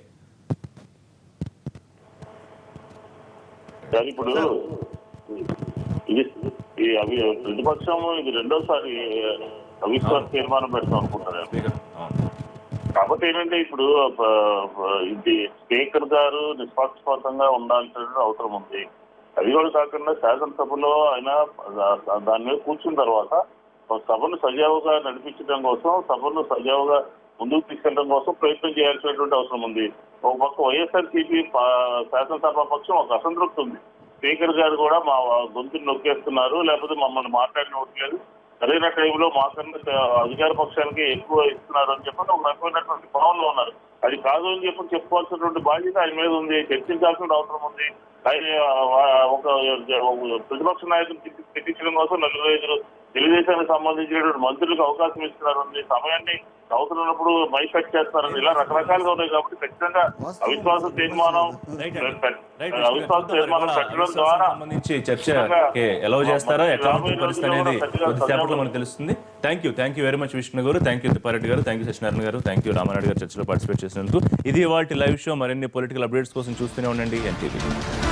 Speaker 9: సార్ ఇప్పుడు ఇది ఈ అవి ప్రతిపక్షం ఇది రెండోసారి అవిశ్వాస తీర్మానం పెడతాం అనుకుంటారు
Speaker 1: స్పీకర్ అవును.
Speaker 9: కాకపోతే ఏంటంటే ఇప్పుడు ప- ప- ఇది స్పీకర్ గారు నిష్పక్షపాతంగా ఉండాల్సిన అవసరం ఉంది అది కూడా కాకుండా శాసనసభలో ఆయన దా- దాని మీద కూర్చున్న తర్వాత సభను సజావుగా నడిపించడం కోసం సభను సజావుగా ముందుకు తీసుకెళ్ళడం కోసం ప్రయత్నం చేయాల్సినటువంటి అవసరం ఉంది ఒక పక్క వైఎస్ఆర్ సిపి శాసనసభ పక్షం ఒక అసంతృప్తి ఉంది స్పీకర్ గారు కూడా మా గొంతుని నొక్కేస్తున్నారు లేకపోతే మమ్మల్ని మాట్లాడినట్లేదు సరైన టైంలో మాకన్నా అధికార పక్షానికి ఎక్కువ ఇస్తున్నారు అని చెప్పని ఒక రకమైనటువంటి భావనలో ఉన్నారు అది కాదు అని చెప్పి చెప్పుకోవాల్సినటువంటి బాధ్యత ఆయన మీద ఉంది చర్చించాల్సిన అవసరం ఉంది ఆయన ఆ, ఒక ఒక ప్రతిపక్ష నాయకులు తెప్పించడం కోసం నలుగురు ఐదుగురు తెలుగుదేశానికి సంబంధించినటువంటి మంత్రులకు అవకాశం ఇస్తున్నారు ఉంది సమయాన్ని అవసరం ఉన్నప్పుడు మైక్ కట్ చేస్తున్నారని ఇలా రకరకాలుగా ఉన్నాయి కాబట్టి ఖచ్చితంగా అవిశ్వాస తీర్మానం
Speaker 1: రైట్ అండి. రైట్ విష్ణు గారు.
Speaker 9: అవిశ్వాస
Speaker 1: చూద్దాం మరి
Speaker 9: తీర్మానం
Speaker 1: ఇవాళ
Speaker 9: పెట్టడం
Speaker 1: అవిశ్వాసం
Speaker 9: ద్వారా
Speaker 1: సంబంధించి చర్చ ఎలా చేస్తారో ఎట్లా ఉంటుంది పరిస్థితి అనేది కొద్దిసేపట్లో మనకు తెలుస్తుంది thank you thank you very much Vishnu గారు థ్యాంక్ యూ తిప్పారెడ్డి గారు థ్యాంక్ యూ సత్యనారాయణ గారు థ్యాంక్ యూ రామారెడ్డి గారు చర్చలో పార్టిసిపేట్ చేసినందుకు ఇది వాటి లైవ్ షో మరిన్ని పొలిటికల్ అప్డేట్స్ కోసం చూస్తూనే ఉండండి ఎన్టీవీ